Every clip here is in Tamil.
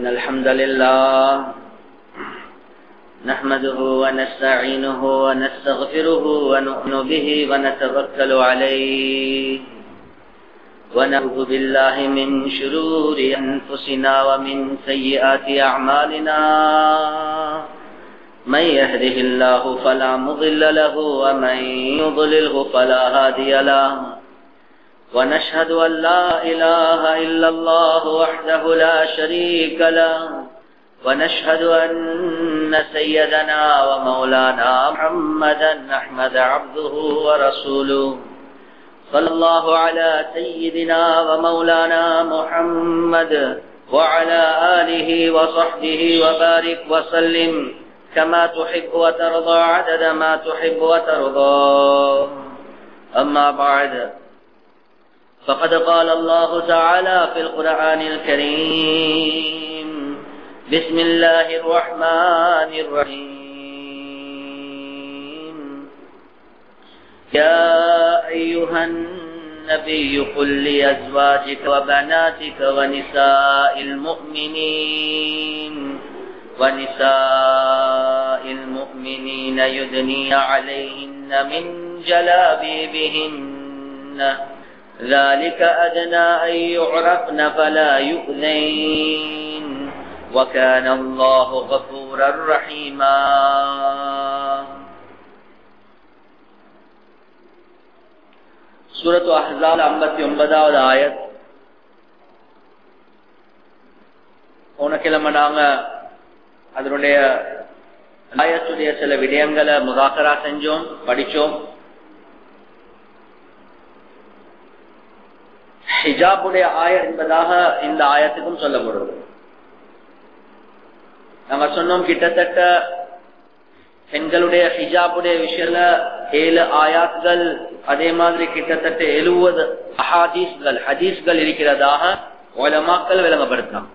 إن الحمد لله نحمده ونستعينه ونستغفره ونؤمن به ونتوكل عليه ونعوذ بالله من شرور أنفسنا ومن سيئات أعمالنا من يهده الله فلا مضل له ومن يضلله فلا هادي له ونشهد أن لا إله إلا الله وحده لا شريك له ونشهد أن سيدنا ومولانا محمدا أحمد عبده ورسوله صلى الله على سيدنا ومولانا محمد وعلى آله وصحبه وبارك وسلم كما تحب وترضى عدد ما تحب وترضى أما بعد فقد قال الله تعالى في القرآن الكريم بسم الله الرحمن الرحيم يا أيها النبي قل لأزواجك وبناتك ونساء المؤمنين ونساء المؤمنين يدنين عليهن من جلابيبهن ذلك أدنى أن يعرفن فلا يؤذين وكان الله غفورا رحيما சூரத்து அஹால் ஐம்பத்தி ஒன்பதாவது ஆயத் போன கிழமை நாங்க அதனுடைய ஆயத்துடைய சில விடயங்களை முதாக்கரா செஞ்சோம் படிச்சோம் ஹிஜாபுடைய ஆயர் என்பதாக இந்த ஆயத்துக்கும் சொல்லப்படுது நாங்க சொன்னோம் கிட்டத்தட்ட பெண்களுடைய ஹிஜாபுடைய விஷயத்துல ஏழு ஆயாத்கள் அதே மாதிரி கிட்டத்தட்ட எழுபது அஹாதீஸ்கள் ஹதீஸ்கள் இருக்கிறதாக ஓலமாக்கள் விளங்கப்படுத்தலாம்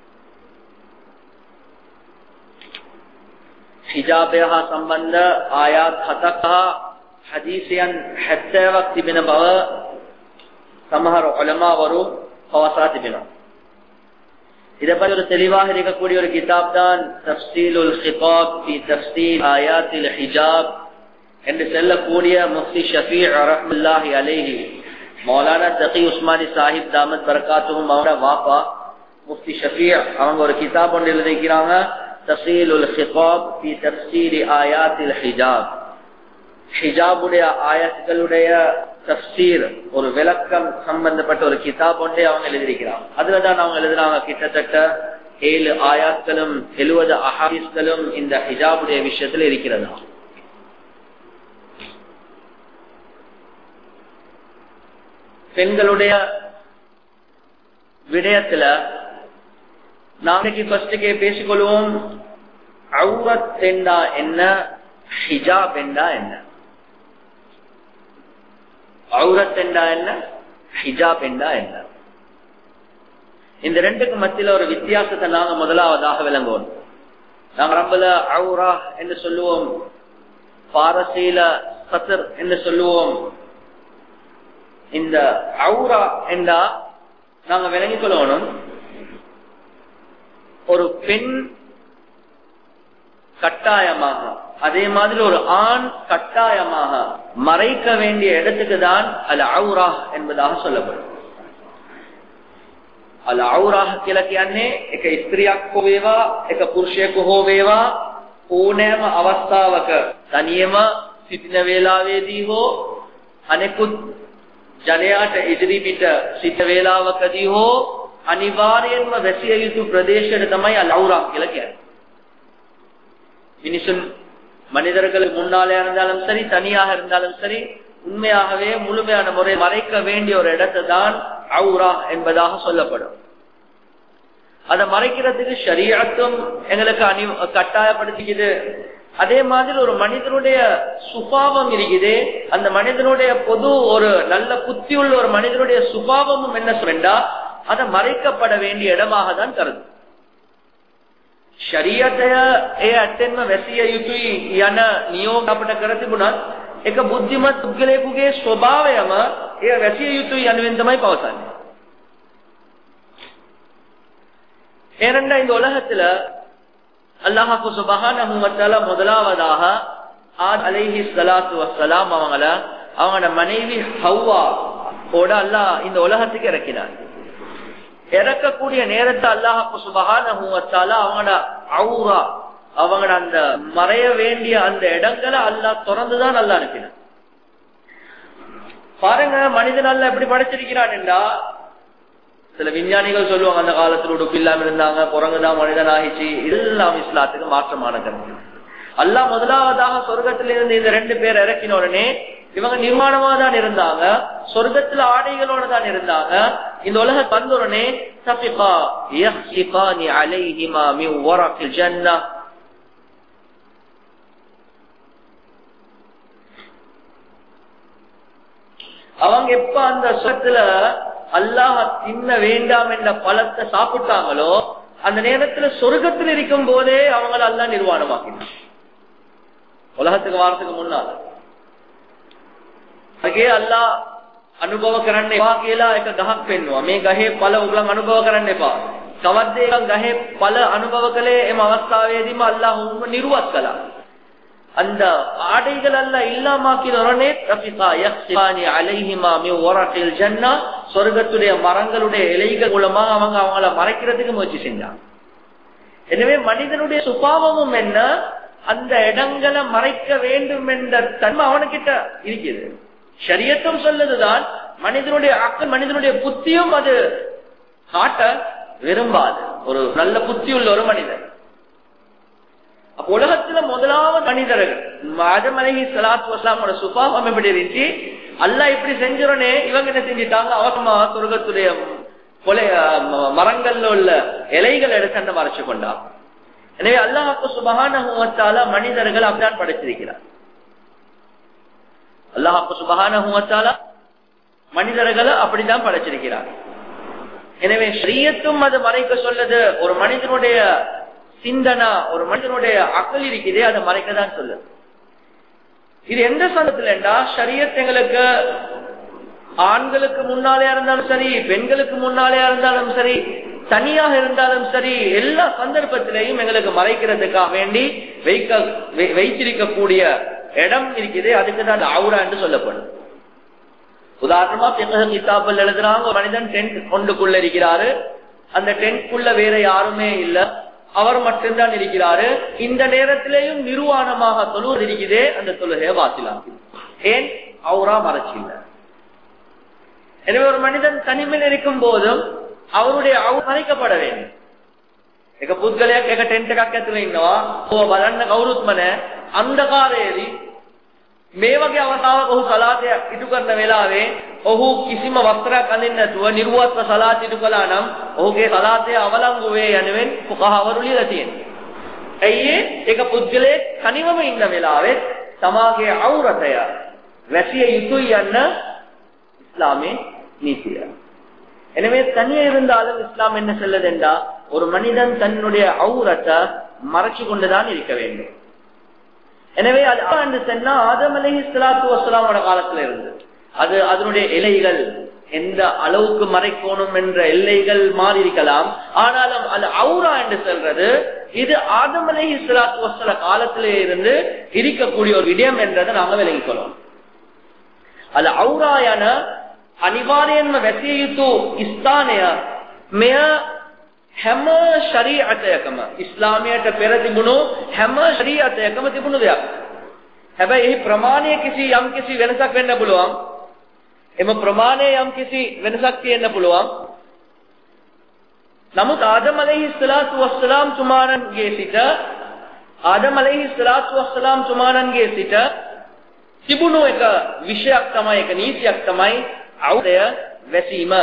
හිජාබය සම්බන්ධ ආයාත් හතක් හා හදීසයන් හැත්තෑවක් තිබෙන බව සමහර ඔලමාවරු පවසා තිබෙනවා. இதை பற்றி ஒரு தெளிவாக இருக்கக்கூடிய ஒரு கிதாப் தான் தப்சீலுல் ஹிபாப் பி தப்சீல் ஆயாத்தில் ஹிஜாப் என்று செல்லக்கூடிய முஃப்தி ஷஃபீ ரஹ்முல்லாஹி அலைஹி மௌலானா தகி உஸ்மானி சாஹிப் தாமத் பரகாத்துவும் அவரோட வாப்பா முஃப்தி ஷஃபீ அவங்க ஒரு கிதாப் ஒன்று எழுதிக்கிறாங்க தப்சீலுல் ஹிபாப் பி தப்சீல் ஆயாத்தில் ஹிஜாப் ஹிஜாபுடைய ஆயத்துகளுடைய தப்சீர் ஒரு விளக்கம் சம்பந்தப்பட்ட ஒரு கிதாப் ஒன்றே அவங்க எழுதியிருக்கிறாங்க அதுலதான் அவங்க எழுதுறாங்க கிட்டத்தட்ட ஏழு ஆயாத்களும் எழுபது அஹாபிஸ்களும் இந்த ஹிஜாபுடைய விஷயத்துல இருக்கிறதா பெண்களுடைய விடயத்துல நாளைக்கு ஃபர்ஸ்டுக்கே பேசிக்கொள்வோம் அவுரத் என்றா என்ன ஹிஜாப் என்றா என்ன அவுரத் என்றா என்ன ஹிஜாப் என்றா என்ன இந்த ரெண்டுக்கு மத்தியில ஒரு வித்தியாசத்தை நாங்க முதலாவதாக விளங்குவோம் நாங்க ரம்பல அவுரா என்று சொல்லுவோம் பாரசீல சத்தர் என்று சொல்லுவோம் இந்த அவுரா என்றா நாங்க விளங்கிக் கொள்ளணும் ஒரு பெண் கட்டாயமாக அதே மாதிரி ஒரு ஆண் கட்டாயமாக மறைக்க வேண்டிய இடத்துக்கு தான் அல் அவுரா என்பதாக சொல்லப்படும் අල් අවුරාහ කියලා කියන්නේ එක ස්ත්‍රියක් හෝ වේවා එක පුරුෂයෙකු හෝ වේවා ඕනෑම අවස්ථාවක තනියම සිටින වේලාවේදී හෝ අනෙකුත් ජනයාට ඉදිරි පිට සිට වේලාවකදී හෝ අනිවාර්යයෙන්ම වැසිය යුතු ප්‍රදේශයට තමයි අල් අවුරා කියලා කියන්නේ. மினிசுன் மனிதர்களுக்கு முன்னாலே இருந்தாலும் சரி தனியாக இருந்தாலும் சரி உண்மையாகவே முழுமையான முறை மறைக்க வேண்டிய ஒரு இடத்தை தான் அவுரா என்பதாக சொல்லப்படும் அதை மறைக்கிறதுக்கு ஷரியத்தும் எங்களுக்கு அணி கட்டாயப்படுத்திக்குது அதே மாதிரி ஒரு மனிதனுடைய சுபாவம் இருக்குது அந்த மனிதனுடைய பொது ஒரு நல்ல புத்தியுள்ள ஒரு மனிதனுடைய சுபாவமும் என்ன சொல்றா அதை மறைக்கப்பட வேண்டிய இடமாக தான் கருது ශරීයතය ඒ ඇත්තෙන්ම වැසිය යුතුයි යන නියෝග අපිට කර තිබුණත් එක බුද්ධිමත් පුද්ගලයෙකුගේ ස්වභාවයම එය වැසිය යුතුයි යනුවෙන් තමයි පවසන්නේ. ஏனென்றா இந்த உலகத்துல அல்லாஹாக்கு சுபகான முதலாவதாக ஆத் அலைஹி சலாத்து வசலாம் அவங்கள அவங்களோட மனைவி ஹவ்வா ஓட அல்லாஹ் இந்த உலகத்துக்கு இறக்கினார் இறக்கக்கூடிய நேரத்தை அல்லாஹாக்கு சுபகான அவங்களோட அவுரா அவங்களோட அந்த மறைய வேண்டிய அந்த இடங்களை அல்லாஹ் திறந்துதான் நல்லா அனுப்பினார் பாருங்க மனிதன் அல்ல எப்படி படைச்சிருக்கிறான் என்றா சில விஞ்ஞானிகள் சொல்லுவாங்க அந்த காலத்துல உடுப்பு இல்லாம இருந்தாங்க குரங்குதான் மனிதன் ஆகிச்சு இதெல்லாம் இஸ்லாத்துக்கு மாற்றமான கருத்து அல்லா முதலாவதாக சொர்க்கத்தில இருந்து இந்த ரெண்டு பேர் இறக்கின உடனே இவங்க நிர்மாணமா தான் இருந்தாங்க சொர்க்கத்துல ஆடைகளோட தான் இருந்தாங்க இந்த உலக வந்த உடனே சபிகா யஹ்லிகானி அலைஹிமா மின் வரகில் ஜன்னah அவங்க எப்ப அந்த சொத்துல அல்லாஹ தின்ன வேண்டாம் என்ற பழத்தை சாப்பிட்டாங்களோ அந்த நேரத்துல சொர்க்கத்தில் இருக்கும் போதே அவங்கள அல்லா நிர்வாணமாக்கினார் உலகத்துக்கு வாரத்துக்கு முன்னால ಹಾಗೆ ಅಲ್ಲ ಅನುಭವ කරන්න එපා කියලා එක ගහක් පෙන්නවා. මේ ගහේ ඵල උගලන් අනුභව කරන්න එපා. තවත් දෙයක් ගහේ ඵල අනුභව කළේ එම අවස්ථාවේදීම අල්ලාහ් උන්ව නිර්වත් කළා. அந்த ஆடைகள் அல்ல இல்லாமாக்கினே ரஃபிகா யக்ஸிபானி அலைஹிமா மின் வரகில் ஜன்னா சொர்க்கத்துடைய மரங்களுடைய இலைகள் மூலமா அவங்க அவங்கள மறைக்கிறதுக்கு முயற்சி செஞ்சாங்க எனவே மனிதனுடைய சுபாவமும் என்ன அந்த இடங்களை மறைக்க வேண்டும் என்ற தன்மை அவனுக்கிட்ட இருக்குது சரியத்தும் சொல்லுதுதான் மனிதனுடைய அக்கல் மனிதனுடைய புத்தியும் அது காட்ட விரும்பாது ஒரு நல்ல புத்தி உள்ள ஒரு மனிதன் அப்ப உலகத்துல முதலாவது மனிதர்கள் ஆதம் அலஹி சலாத்து வஸ்லாமோட சுபாவம் எப்படி இருந்துச்சு அல்ல இப்படி செஞ்சிடனே இவங்க என்ன செஞ்சிட்டாங்க அவசமா சொர்க்கத்துடைய கொலை மரங்கள்ல உள்ள இலைகள் எடுத்து அந்த மறைச்சு கொண்டா எனவே அல்லாஹாக்கு சுபகான மனிதர்கள் அப்படிதான் படைச்சிருக்கிறார் அல்லாஹாக்கு சுபகான மனிதர்களை அப்படிதான் படைச்சிருக்கிறார் எனவே ஸ்ரீயத்தும் அது மறைக்க சொல்லுது ஒரு மனிதனுடைய சிந்தனா ஒரு மனிதனுடைய அக்கல் இருக்குதே அதை மறைக்கதான் சொல்லுது இது எந்த சந்தத்துல என்றா ஷரியத் எங்களுக்கு ஆண்களுக்கு முன்னாலே இருந்தாலும் சரி பெண்களுக்கு முன்னாலே இருந்தாலும் சரி தனியாக இருந்தாலும் சரி எல்லா சந்தர்ப்பத்திலையும் எங்களுக்கு மறைக்கிறதுக்காக வேண்டி வைக்க வைத்திருக்கக்கூடிய இடம் இருக்குது அதுக்கு தான் ஆவுரா என்று சொல்லப்படும் உதாரணமா கிதாபல் எழுதுறாங்க ஒரு மனிதன் டென்ட் கொண்டுக்குள்ள இருக்கிறாரு அந்த டென்ட்குள்ள வேற யாருமே இல்ல அவர் மட்டும்தான் இருக்கிறாரு இந்த நேரத்திலேயும் நிர்வாணமாக தொழுவது இருக்குதே அந்த தொழுகையை வாசிலாம் ஏன் அவரா மறைச்சில்ல எனவே ஒரு மனிதன் தனிமையில் இருக்கும் போதும் அவருடைய அவர் மறைக்கப்பட வேண்டும் එක පුද්ගලයක් එක ටෙන්ට් එකක් ඇතුලේ ඉන්නවා. ඔය බලන්න කවුරුත්ම නැහැ. අන්ධකාරයේදී මේ වගේ අවස්ථාවක ඔහු සලාතය ඉටු කරන වෙලාවේ ඔහු කිසිම වස්ත්‍රයක් අඳින්න නැතුව නිර්වත්ව සලාත ඉටු කළා නම් ඔහුගේ සලාතය අවලංගු වේ යනුවෙන් ෆුකහවරු ලියලා තියෙනවා. ඇයි ඒක පුද්ගලයෙක් තනිවම ඉන්න වෙලාවේ තමාගේ අවුරතය වැසිය යුතුයි යන්න இஸ்லாமே நீத்திய எனவே தனியே இருந்தாலும் இஸ்லாம் என்ன சொல்லுதென்றா ஒரு மனிதன் தன்னுடைய அவுரத்தை மறைச்சு கொண்டுதான் இருக்க வேண்டும் எனவே அது என்று சொன்னா ஆதம் அலி இஸ்லாத்து வசலாமோட காலத்துல இருந்து அது அதனுடைய இலைகள் எந்த அளவுக்கு மறைக்கணும் என்ற எல்லைகள் மாறி இருக்கலாம் ஆனாலும் அது அவுரா என்று சொல்றது இது ஆதம் அலி இஸ்லாத்து வசல காலத்திலே இருந்து இருக்கக்கூடிய ஒரு விடயம் என்றதை நாங்க விலகிக் கொள்ளணும் அது අෞරායන අනිවාර්යෙන්ම වැසිය යුතු ස්ථානය මෙය හැම ශරීඅතයකම ඉස්ලාමයට පෙර තිබුණු හැම ශරීඅතයකම තිබුණු දෙයක්. හැබැයි එහි ප්‍රමාණය කිසි යම් කිසි වෙනසක් වෙන්න පුළුවන්. එම ප්‍රමාණය යම් කිසි වෙනසක් තියෙන්න පුළුවන්. නමුත් ආදම් අලයිහි ස්ලාතු වස්සලාම් තුමාණන්ගේ සිට ආදම් අලයිහි ස්ලාතු වස්සලාම් තුමාණන්ගේ සිට තිබුණු එක විෂයක් තමයි එක නීතියක් තමයි අවුදය වැසීම.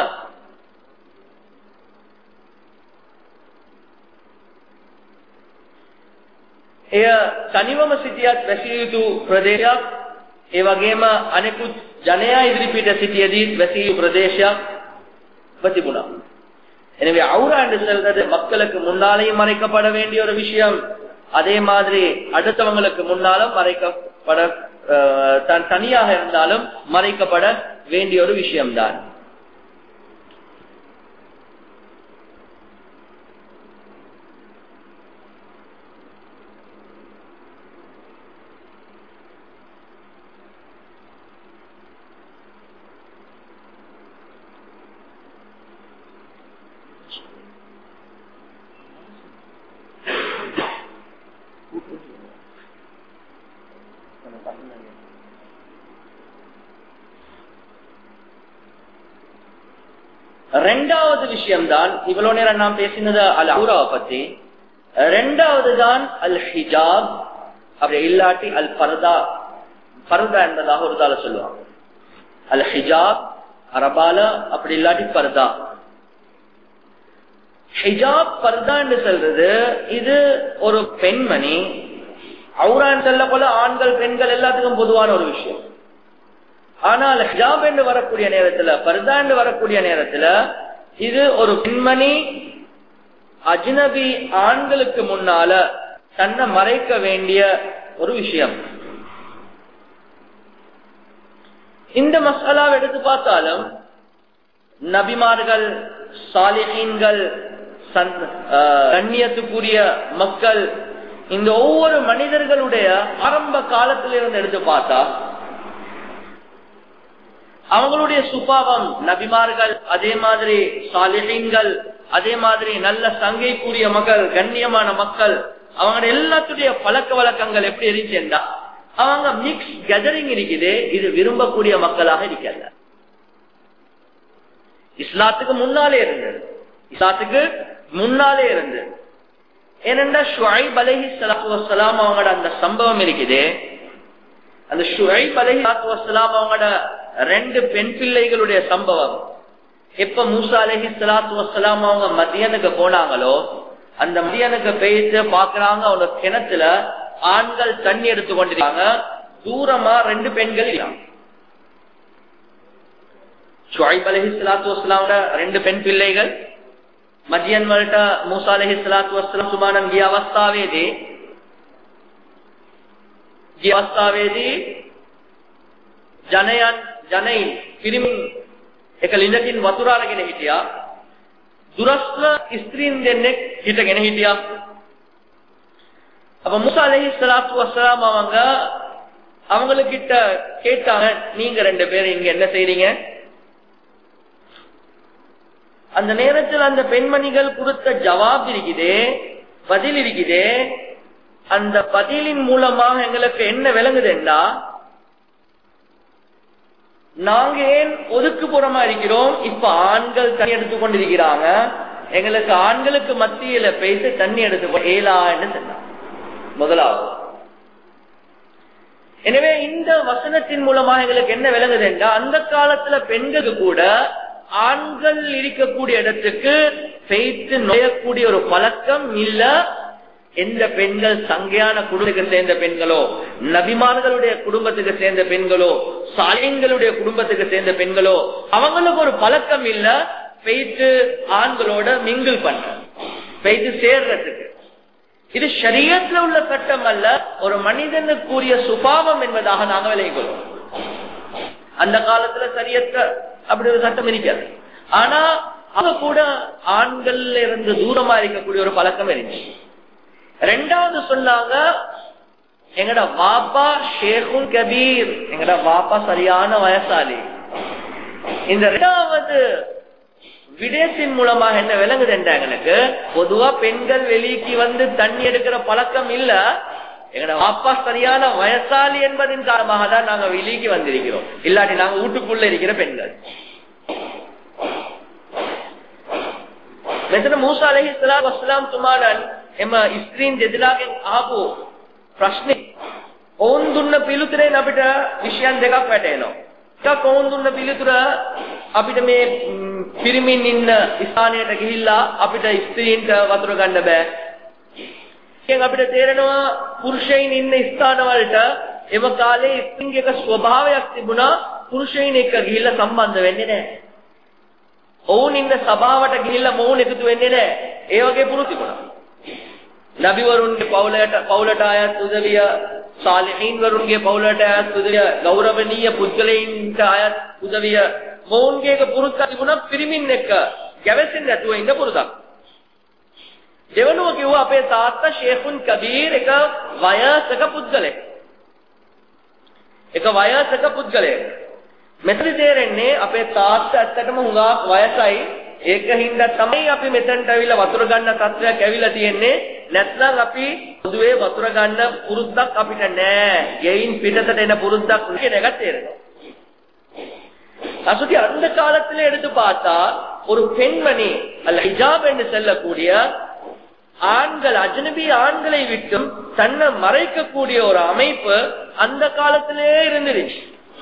එය තනිවම සිටියත් වැසිය යුතු ප්‍රදේශයක් ඒ වගේම අනෙකුත් ජනයා ඉදිරිපිට සිටියදී වැසිය යුතු பிரதேசයක් තිබුණා. எனவே அவுரா என்று சொல்றது மக்களுக்கு முன்னாலேயும் மறைக்கப்பட வேண்டிய ஒரு விஷயம் அதே மாதிரி அடுத்தவங்களுக்கு முன்னாலும் மறைக்கப்பட தான் தனியாக இருந்தாலும் மறைக்கப்பட வேண்டிய ஒரு விஷயம்தான் ரெண்டாவது விஷயம்தான் இவ்வளவு நேரம் நாம் பேசினது அல் அவுராவை பத்தி ரெண்டாவது தான் அல் ஹிஜாப் அப்படி இல்லாட்டி அல் பர்தா பர்தா என்பதாக ஒரு தால சொல்லுவாங்க அல் ஹிஜாப் அரபால அப்படி இல்லாட்டி பர்தா ஹிஜாப் பர்தா என்று சொல்றது இது ஒரு பெண்மணி அவுரான் செல்ல போல ஆண்கள் பெண்கள் எல்லாத்துக்கும் பொதுவான ஒரு விஷயம் ஆனால் ஹிஜாப் என்று வரக்கூடிய நேரத்துல பர்தா என்று வரக்கூடிய நேரத்துல இது ஒரு பெண்மணி அஜ்னபி ஆண்களுக்கு முன்னால தன்னை மறைக்க வேண்டிய ஒரு விஷயம் இந்த மசாலாவை எடுத்து பார்த்தாலும் நபிமார்கள் சாலிஹீன்கள் கண்ணியத்துக்குரிய மக்கள் இந்த ஒவ்வொரு மனிதர்களுடைய ஆரம்ப காலத்திலிருந்து எடுத்து பார்த்தா அவங்களுடைய சுபாவம் நபிமார்கள் அதே மாதிரி சாலிஹீன்கள் அதே மாதிரி நல்ல சங்கைக்குரிய மக்கள் கண்ணியமான மக்கள் அவங்க எல்லாத்துடைய பழக்க வழக்கங்கள் எப்படி இருந்துச்சுன்னா அவங்க மிக்ஸ் கெதரிங் இருக்குது இது விரும்பக்கூடிய மக்களாக இருக்கல இஸ்லாத்துக்கு முன்னாலே இருந்தது இஸ்லாத்துக்கு முன்னாலே இருந்தது ஏனென்றா ஷுஐப் அலஹி சலாத்து வசலாம் அவங்களோட அந்த சம்பவம் இருக்குது அந்த ஷுஐப் அலஹி சலாத்து வசலாம் அவங்களோட ரெண்டு பெண் பிள்ளைகளுடைய சம்பவம் எப்ப மூசா அலஹி சலாத்து வசலாம் அவங்க மதியனுக்கு போனாங்களோ அந்த மதியனுக்கு போயிட்டு பாக்குறாங்க அவங்க கிணத்துல ஆண்கள் தண்ணி எடுத்து கொண்டிருக்காங்க தூரமா ரெண்டு பெண்கள் ஷுஐப் அலஹி சலாத்து வசலாமோட ரெண்டு பெண் பிள்ளைகள் මදියන් වලට මූසා අලයිහි සලාතු වස්සලාම් සුබානන් ගිය අවස්ථාවේදී ගිය අවස්ථාවේදී ජනයන් ජනයින් පිරිමින් එක ලිඳකින් වතුර අරගෙන හිටියා දුරස්ව ස්ත්‍රීන් දෙන්නෙක් හිටගෙන හිටියා அப்ப மூசா அலஹி சலாத்து வசலாம் அவங்க அவங்களுக்கிட்ட கேட்டாங்க நீங்க ரெண்டு பேரும் இங்க என்ன செய்றீங்க அந்த நேரத்தில் அந்த பெண்மணிகள் கொடுத்த ஜவாப் இருக்குதே பதில் இருக்குதே அந்த பதிலின் மூலமாக எங்களுக்கு என்ன விளங்குதுன்னா நாங்க ஏன் ஒதுக்குப்புறமா இருக்கிறோம் இப்ப ஆண்கள் தண்ணி எடுத்து கொண்டிருக்கிறாங்க எங்களுக்கு ஆண்களுக்கு மத்தியில பேசி தண்ணி எடுத்து ஏலான்னு சொன்னாங்க முதலாவது எனவே இந்த வசனத்தின் மூலமாக எங்களுக்கு என்ன விளங்குதுன்னா அந்த காலத்துல பெண்களுக்கு கூட ஆண்கள் இருக்கக்கூடிய இடத்துக்கு பெய்த்து நுழையக்கூடிய ஒரு பழக்கம் இல்ல எந்த பெண்கள் சங்கையான குடும்பத்துக்கு சேர்ந்த பெண்களோ நபிமான்களுடைய குடும்பத்துக்கு சேர்ந்த பெண்களோ சாலியங்களுடைய குடும்பத்துக்கு சேர்ந்த பெண்களோ அவங்களுக்கு ஒரு பழக்கம் இல்ல பெய்த்து ஆண்களோட மிங்கிள் பண்ற பெய்த்து சேர்றதுக்கு இது சரியத்துல உள்ள சட்டம் அல்ல ஒரு மனிதனுக்குரிய சுபாவம் என்பதாக நாங்கள் விளைவிக்கிறோம் அந்த காலத்துல சரியத்த அப்படி ஒரு சட்டம் இருக்காது ஆனா அவங்க கூட ஆண்கள்ல இருந்து தூரமா இருக்கக்கூடிய ஒரு பழக்கம் இருந்துச்சு ரெண்டாவது சொன்னாங்க எங்கட வாப்பா ஷேகுல் கபீர் எங்கட வாப்பா சரியான வயசாளி இந்த ரெண்டாவது விடயத்தின் மூலமாக என்ன விளங்குது எங்களுக்கு பொதுவா பெண்கள் வெளிக்கு வந்து தண்ணி எடுக்கிற பழக்கம் இல்ல எங்கட வாப்பா சரியான வயசாளி என்பதின் காரணமாக தான் நாங்க வெளிக்கு வந்திருக்கிறோம் இல்லாட்டி நாங்க வீட்டுக்குள்ள இருக்கிற பெண்கள் මෙතන මූසා අලයිහි සලාතු වස්සලාම් තුමාණන් එම ස්ත්‍රීන් දෙදෙනාගෙන් අහපු ප්‍රශ්නේ ඔවුන් දුන්න පිළිතුරෙන් අපිට විෂයන් දෙකක් වැටෙනවා. එකක් ඔවුන් දුන්න පිළිතුර අපිට මේ පිරිමින් ඉන්න ස්ථානයට ගිහිල්ලා අපිට ස්ත්‍රීන්ට වතුර ගන්න බෑ. දැන් අපිට තේරෙනවා පුරුෂයින් ඉන්න ස්ථානවලට එම කාලේ ස්ත්‍රීන්ගේ එක ස්වභාවයක් තිබුණා පුරුෂයින් එක්ක ගිහිල්ලා සම්බන්ධ වෙන්නේ නැහැ. ඔවුන් ඉන්න සභාවට ගිහිල්ලා මොවුන් එකතු වෙන්නේ නැහැ. ඒ වගේ පුරුදු තිබුණා. නබිවරුන්ගේ පවුලට පවුලට අයත් උදවිය, සාලිහින් වරුන්ගේ පවුලට අයත් උදවිය, ගෞරවනීය පුද්ගලයින්ට අයත් උදවිය මොවුන්ගේ එක පුරුද්දක් තිබුණා පිරිමින් එක්ක ගැවසෙන්නේ නැතුව ඉන්න පුරුද්දක්. දෙවනුව කිව්වා අපේ තාත්තා ෂේඛුන් කබීර් එක වයසක පුද්ගලෙක්. එක වයසක පුද්ගලයෙක්. මෙතන තේරෙන්නේ අපේ තාත්තා ඇත්තටම හුඟක් වයසයි ඒක හින්දා තමයි අපි මෙතනට ඇවිල්ලා වතුර ගන්න තත්ත්වයක් ඇවිල්ලා තියෙන්නේ නැත්නම් අපි පොදුවේ වතුර ගන්න පුරුද්දක් අපිට නැහැ. ගෙයින් පිටතට එන පුරුද්දක් කියන එක තේරෙනවා. அசுதி அந்த காலத்துல எடுத்து பார்த்தா ஒரு பெண்மணி அல்ல ஹிஜாப் என்று செல்லக்கூடிய ஆண்கள் அஜனபி ஆண்களை விட்டும் தன்னை மறைக்கக்கூடிய ஒரு அமைப்பு அந்த காலத்திலே இருந்துருச்சு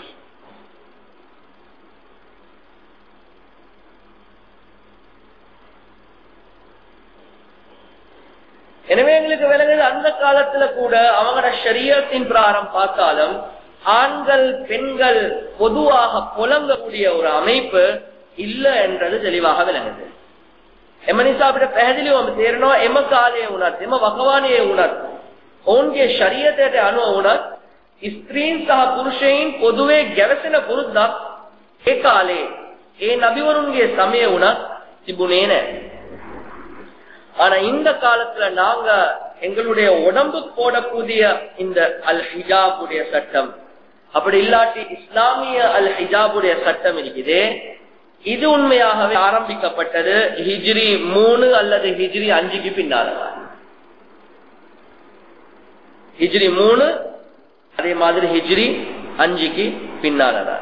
எனவே எங்களுக்கு விளங்குது அந்த காலத்துல கூட அவங்களோட சரியத்தின் பிரகாரம் பார்த்தாலும் ஆண்கள் பெண்கள் பொதுவாக புலங்கக்கூடிய ஒரு அமைப்பு இல்ல என்றது தெளிவாக விளங்குது එම නිසා අපිට පැහැදිලිවම තේරෙනවා එම කාලයේ වුණත් එම වකවානුවේ වුණත් ඔවුන්ගේ ශරීරයට අනුව වුණත් ස්ත්‍රීන් සහ පුරුෂයන් පොදුවේ ගැවසෙන පුරුද්දක් ඒ කාලේ ඒ நபிවරුන්ගේ சமய වුණත් තිබුණේ නැහැ. ஆனா இந்த காலத்துல நாங்க எங்களுடைய உடம்பு போடக்கூடிய இந்த அல் ஹிஜாபுடைய சட்டம் அப்படி இல்லாட்டி இஸ்லாமிய அல் ஹிஜாபுடைய சட்டம் இருக்குது இது உண்மையாகவே ஆரம்பிக்கப்பட்டது ஹிஜ்ரி மூணு அல்லது ஹிஜ்ரி அஞ்சுக்கு பின்னால ஹிஜ்ரி மூணு அதே மாதிரி ஹிஜ்ரி அஞ்சுக்கு பின்னாலதான்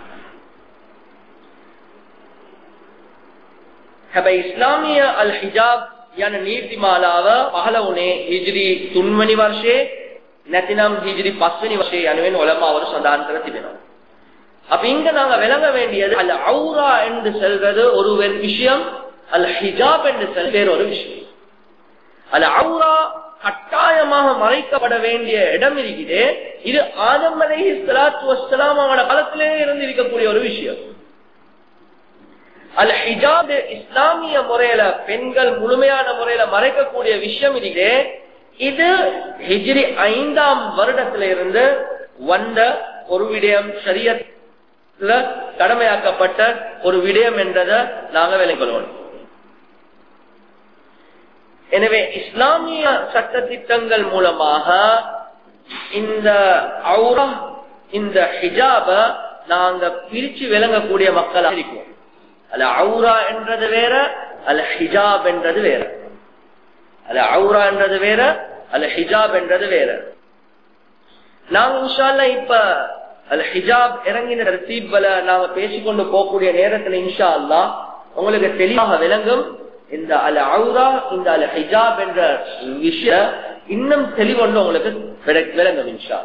හැබැයි ඉස්ලාමීය අල් හිජාබ් යන නීතිමාලාව පහළ වුණේ හිජ්රි 3 වෙනි වර්ෂයේ නැතිනම් හිජ්රි 5 වෙනි වර්ෂයේ යනුවෙන් ඔලමාවරු සඳහන් කර තිබෙනවා. அப்ப இங்க நாங்க விளங்க வேண்டியது அல் அவுரா என்று செல்வது ஒரு விஷயம் அல் ஹிஜாப் என்று செல் வேறொரு விஷயம் அல் அவுரா கட்டாயமாக மறைக்கப்பட வேண்டிய இடம் இருக்குது இது ஆதம் அலைஹி ஸலாத்து வஸ்ஸலாம் அவங்களோட காலத்திலே இருந்து இருக்கக்கூடிய ஒரு விஷயம் அல் ஹிஜாப் இஸ்லாமிய முறையில பெண்கள் முழுமையான முறையில மறைக்கக்கூடிய விஷயம் இருக்குது இது ஹிஜ்ரி ஐந்தாம் வருடத்தில இருந்து வந்த ஒரு விடயம் சரியத் கடமையாக்கப்பட்ட ஒரு விடயம் என்றதை நாங்க விளங்கொள்வோம் எனவே இஸ்லாமிய சட்ட திட்டங்கள் மூலமாக இந்த அவுரம் இந்த ஹிஜாப நாங்க பிரிச்சு விளங்கக்கூடிய மக்களாக இருக்கோம் அல்ல அவுரா என்றது வேற அல்ல ஹிஜாப் என்றது வேற அல்ல அவுரா என்றது வேற அல்ல ஹிஜாப் என்றது வேற நாங்க இன்ஷால்ல இப்ப அல் ஹிஜாப் இறங்கின ரசீப்ல நாங்க பேசிக்கொண்டு போகக்கூடிய நேரத்துல இன்ஷா அல்லா உங்களுக்கு தெளிவாக விளங்கும் இந்த அல் அவுரா இந்த அல் ஹிஜாப் என்ற விஷயம் இன்னும் தெளிவொன்று உங்களுக்கு விளங்கும் இன்ஷா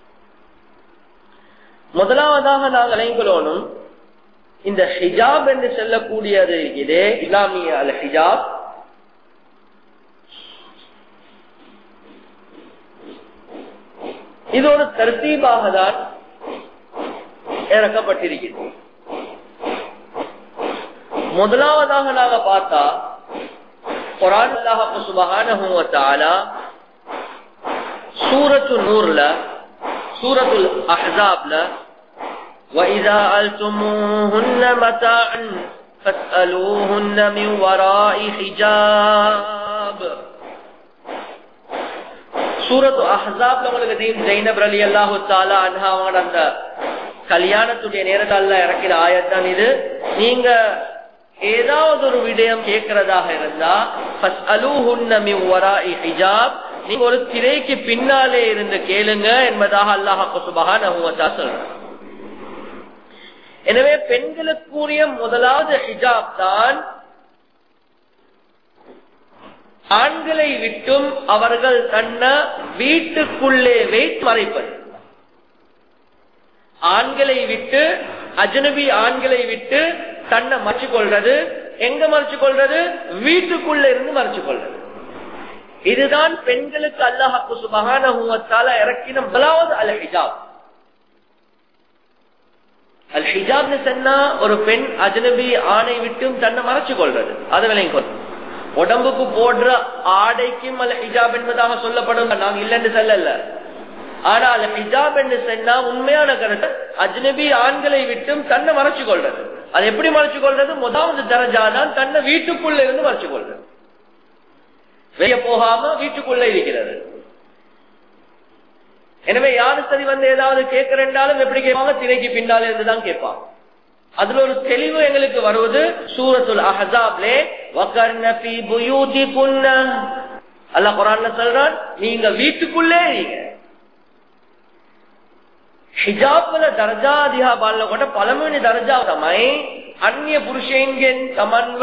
முதலாவதாக நாங்கள் விளங்கணும் இந்த ஹிஜாப் என்று சொல்லக்கூடியது இதே இஸ்லாமிய அல் ஹிஜாப் இது ஒரு தர்த்தீபாக தான் இறக்கப்பட்டிருக்கிறது முதலாவதாக நாங்க பார்த்தா குரான் அல்லாஹு சுபஹானஹு வ தஆலா சூரத்து நூர்ல சூரத்துல் அஹ்ஸாப்ல وَإِذَا أَلْتُمُوهُنَّ مَتَاعًا فَاسْأَلُوهُنَّ مِنْ وَرَاءِ حِجَابٍ சூரத்து அஹ்ஸாப்ல உங்களுக்கு தெரியும் ஜெய்னப் ரலியல்லாஹு தஆலா அன்ஹா அவங்க அந்த கல்யாணத்துடைய நேரத்தால இறக்கிற ஆயத்தான் இது நீங்க ஏதாவது ஒரு விடயம் கேட்கிறதாக இருந்தா ஹிஜாப் நீங்க ஒரு திரைக்கு பின்னாலே இருந்து கேளுங்க என்பதாக அல்லாஹு சுபஹான சொல்ற எனவே பெண்களுக்குரிய முதலாவது ஹிஜாப் தான் ஆண்களை விட்டும் அவர்கள் தன்னை வீட்டுக்குள்ளே வைத்து மறைப்பது ஆண்களை விட்டு அஜனபி ஆண்களை விட்டு தன்னை மறைச்சு கொள்றது எங்க மறைச்சு கொள்றது வீட்டுக்குள்ள இருந்து மறைச்சு கொள்றது இதுதான் பெண்களுக்கு அல்லாஹாக்கு சுபகான இறக்கின முதலாவது அல் ஹிஜாப் அல் ஹிஜாப்னு சொன்னா ஒரு பெண் அஜனபி ஆணை விட்டும் தன்னை மறைச்சு கொள்றது அதை விலையும் கொள்ளும் உடம்புக்கு போடுற ஆடைக்கும் அல் ஹிஜாப் என்பதாக சொல்லப்படும் நாங்க இல்லைன்னு சொல்லல ஆனால் ஹிஜாப் என்று சொன்னா உண்மையான கருத்து அஜ்னபி ஆண்களை விட்டும் தன்னை மறைச்சு கொள்றது அது எப்படி மறைச்சு கொள்றது முதலாவது தரஜா தான் தன்னை வீட்டுக்குள்ள இருந்து மறைச்சு கொள்றது வெளிய போகாம வீட்டுக்குள்ள இருக்கிறது எனவே யாரு சரி வந்து ஏதாவது கேட்கிறேன்டாலும் எப்படி கேட்பாங்க திரைக்கு பின்னால இருந்து தான் கேட்பாங்க அதுல ஒரு தெளிவு எங்களுக்கு வருவது சூரத்துல் அஹாப்லே வகர்ன ஃபீ புயூதிகுன்ன அல்லாஹ் குரான்ல சொல்றான் நீங்க வீட்டுக்குள்ளே இருங்க හිජාබ්වල දරජා දිහා බලනකොට පළමුවෙනි දරජාව තමයි අන්‍ය පුරුෂයන්ගෙන් තමන්ව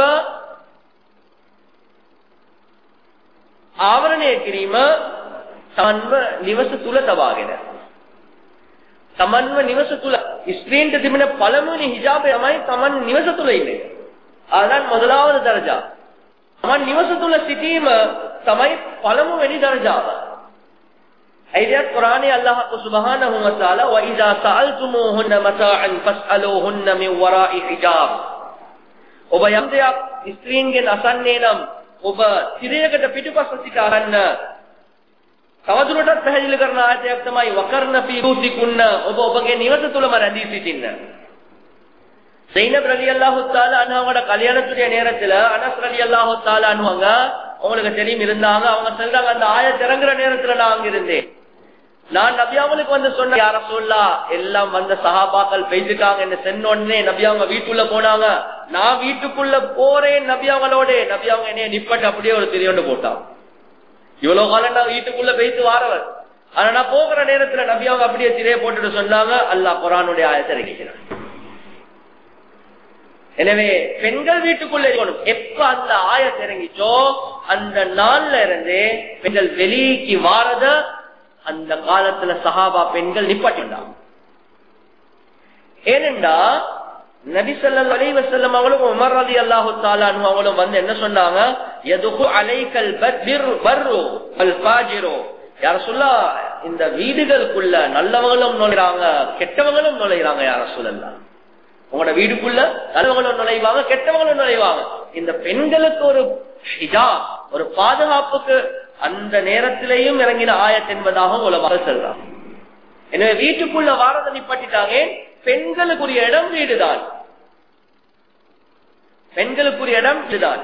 ආවරණය කිරීම තමන්ව නිවස තුල තබාගෙන තමන්ව නිවස තුල ස්ත්‍රීන්ට තිබෙන පළමුවෙනි හිජාබය තමයි තමන් නිවස තුල ඉන්නේ. අதான் முதலாவது දරජා. තමන් නිවස තුල සිටීම තමයි පළමුවෙනි දරජාව. ஐடியா குரானே அல்லாஹ் சுபஹானஹு வ தஆலா வ இதா சஅல்துமூஹுன்ன மதாஅன் ஃபஸ்அலூஹுன்ன மின் வராஇ ஹிஜாப் ඔබ යම් දෙයක් ස්ත්‍රීන්ගෙන් අසන්නේ නම් ඔබ තිරයකට පිටුපස සිට අරන්න තවදුරටත් පැහැදිලි කරන ආයතයක් තමයි වකර්ණ ෆී රූතිකුන්න ඔබ ඔබගේ නිවස තුලම රැඳී සිටින්න சைனப் ரலி அல்லாஹு தாலா அண்ணாவோட கல்யாணத்துடைய நேரத்துல அனஸ் ரலி அல்லாஹு தாலா அனுவாங்க உங்களுக்கு தெரியும் இருந்தாங்க அவங்க சொல்றாங்க அந்த ஆயத் இறங்குற நேரத்துல நான் அங்க இருந்தேன் நான் நபியாவளுக்கு வந்து சொன்ன யார சொல்லா எல்லாம் வந்த சகாபாக்கள் பெய்துட்டாங்க என்ன சென்னோடனே நபியாவங்க வீட்டுக்குள்ள போனாங்க நான் வீட்டுக்குள்ள போறேன் நபியாவங்களோட நபியாவங்க என்னைய நிப்பட்டு அப்படியே ஒரு திரையோண்டு போட்டான் இவ்வளவு காலம் நான் வீட்டுக்குள்ள பெய்து வாரவர் ஆனா நான் போகிற நேரத்துல நபியாவங்க அப்படியே திரையை போட்டுட்டு சொன்னாங்க அல்லாஹ் குரானுடைய ஆயத்தை இறங்கிக்கிறான் எனவே பெண்கள் வீட்டுக்குள்ள இருக்கணும் எப்ப அந்த ஆயத்தை இறங்கிச்சோ அந்த நாள்ல இருந்து பெண்கள் வெளிக்கு வாரத அந்த காலத்துல சஹாபா பெண்கள் நிப்பாட்டிண்டாங்க ஏனென்றா நபி ஸல்லல்லாஹு அலைஹி வஸல்லம் அவங்களும் உமர் ரலியல்லாஹு தஆலா அன்ஹு அவங்களும் வந்து என்ன சொன்னாங்க யதுகு அலைக்கல் பத்ர் பர்ரு வல் ஃபாஜிரு யார சொல்லா இந்த வீடுகளுக்குள்ள நல்லவங்களும் நுழைறாங்க கெட்டவங்களும் நுழைறாங்க யார சொல்லலாம் உங்களோட வீடுக்குள்ள நல்லவங்களும் நுழைவாங்க கெட்டவங்களும் நுழைவாங்க இந்த பெண்களுக்கு ஒரு ஹிஜா ஒரு பாதுகாப்புக்கு அந்த நேரத்திலேயும் இறங்கின ஆயத் என்பதாக உலக சொல்றாங்க எனவே வீட்டுக்குள்ள வாரத நிப்பட்டிட்டாங்க பெண்களுக்குரிய இடம் வீடுதான் பெண்களுக்குரிய இடம் இதுதான்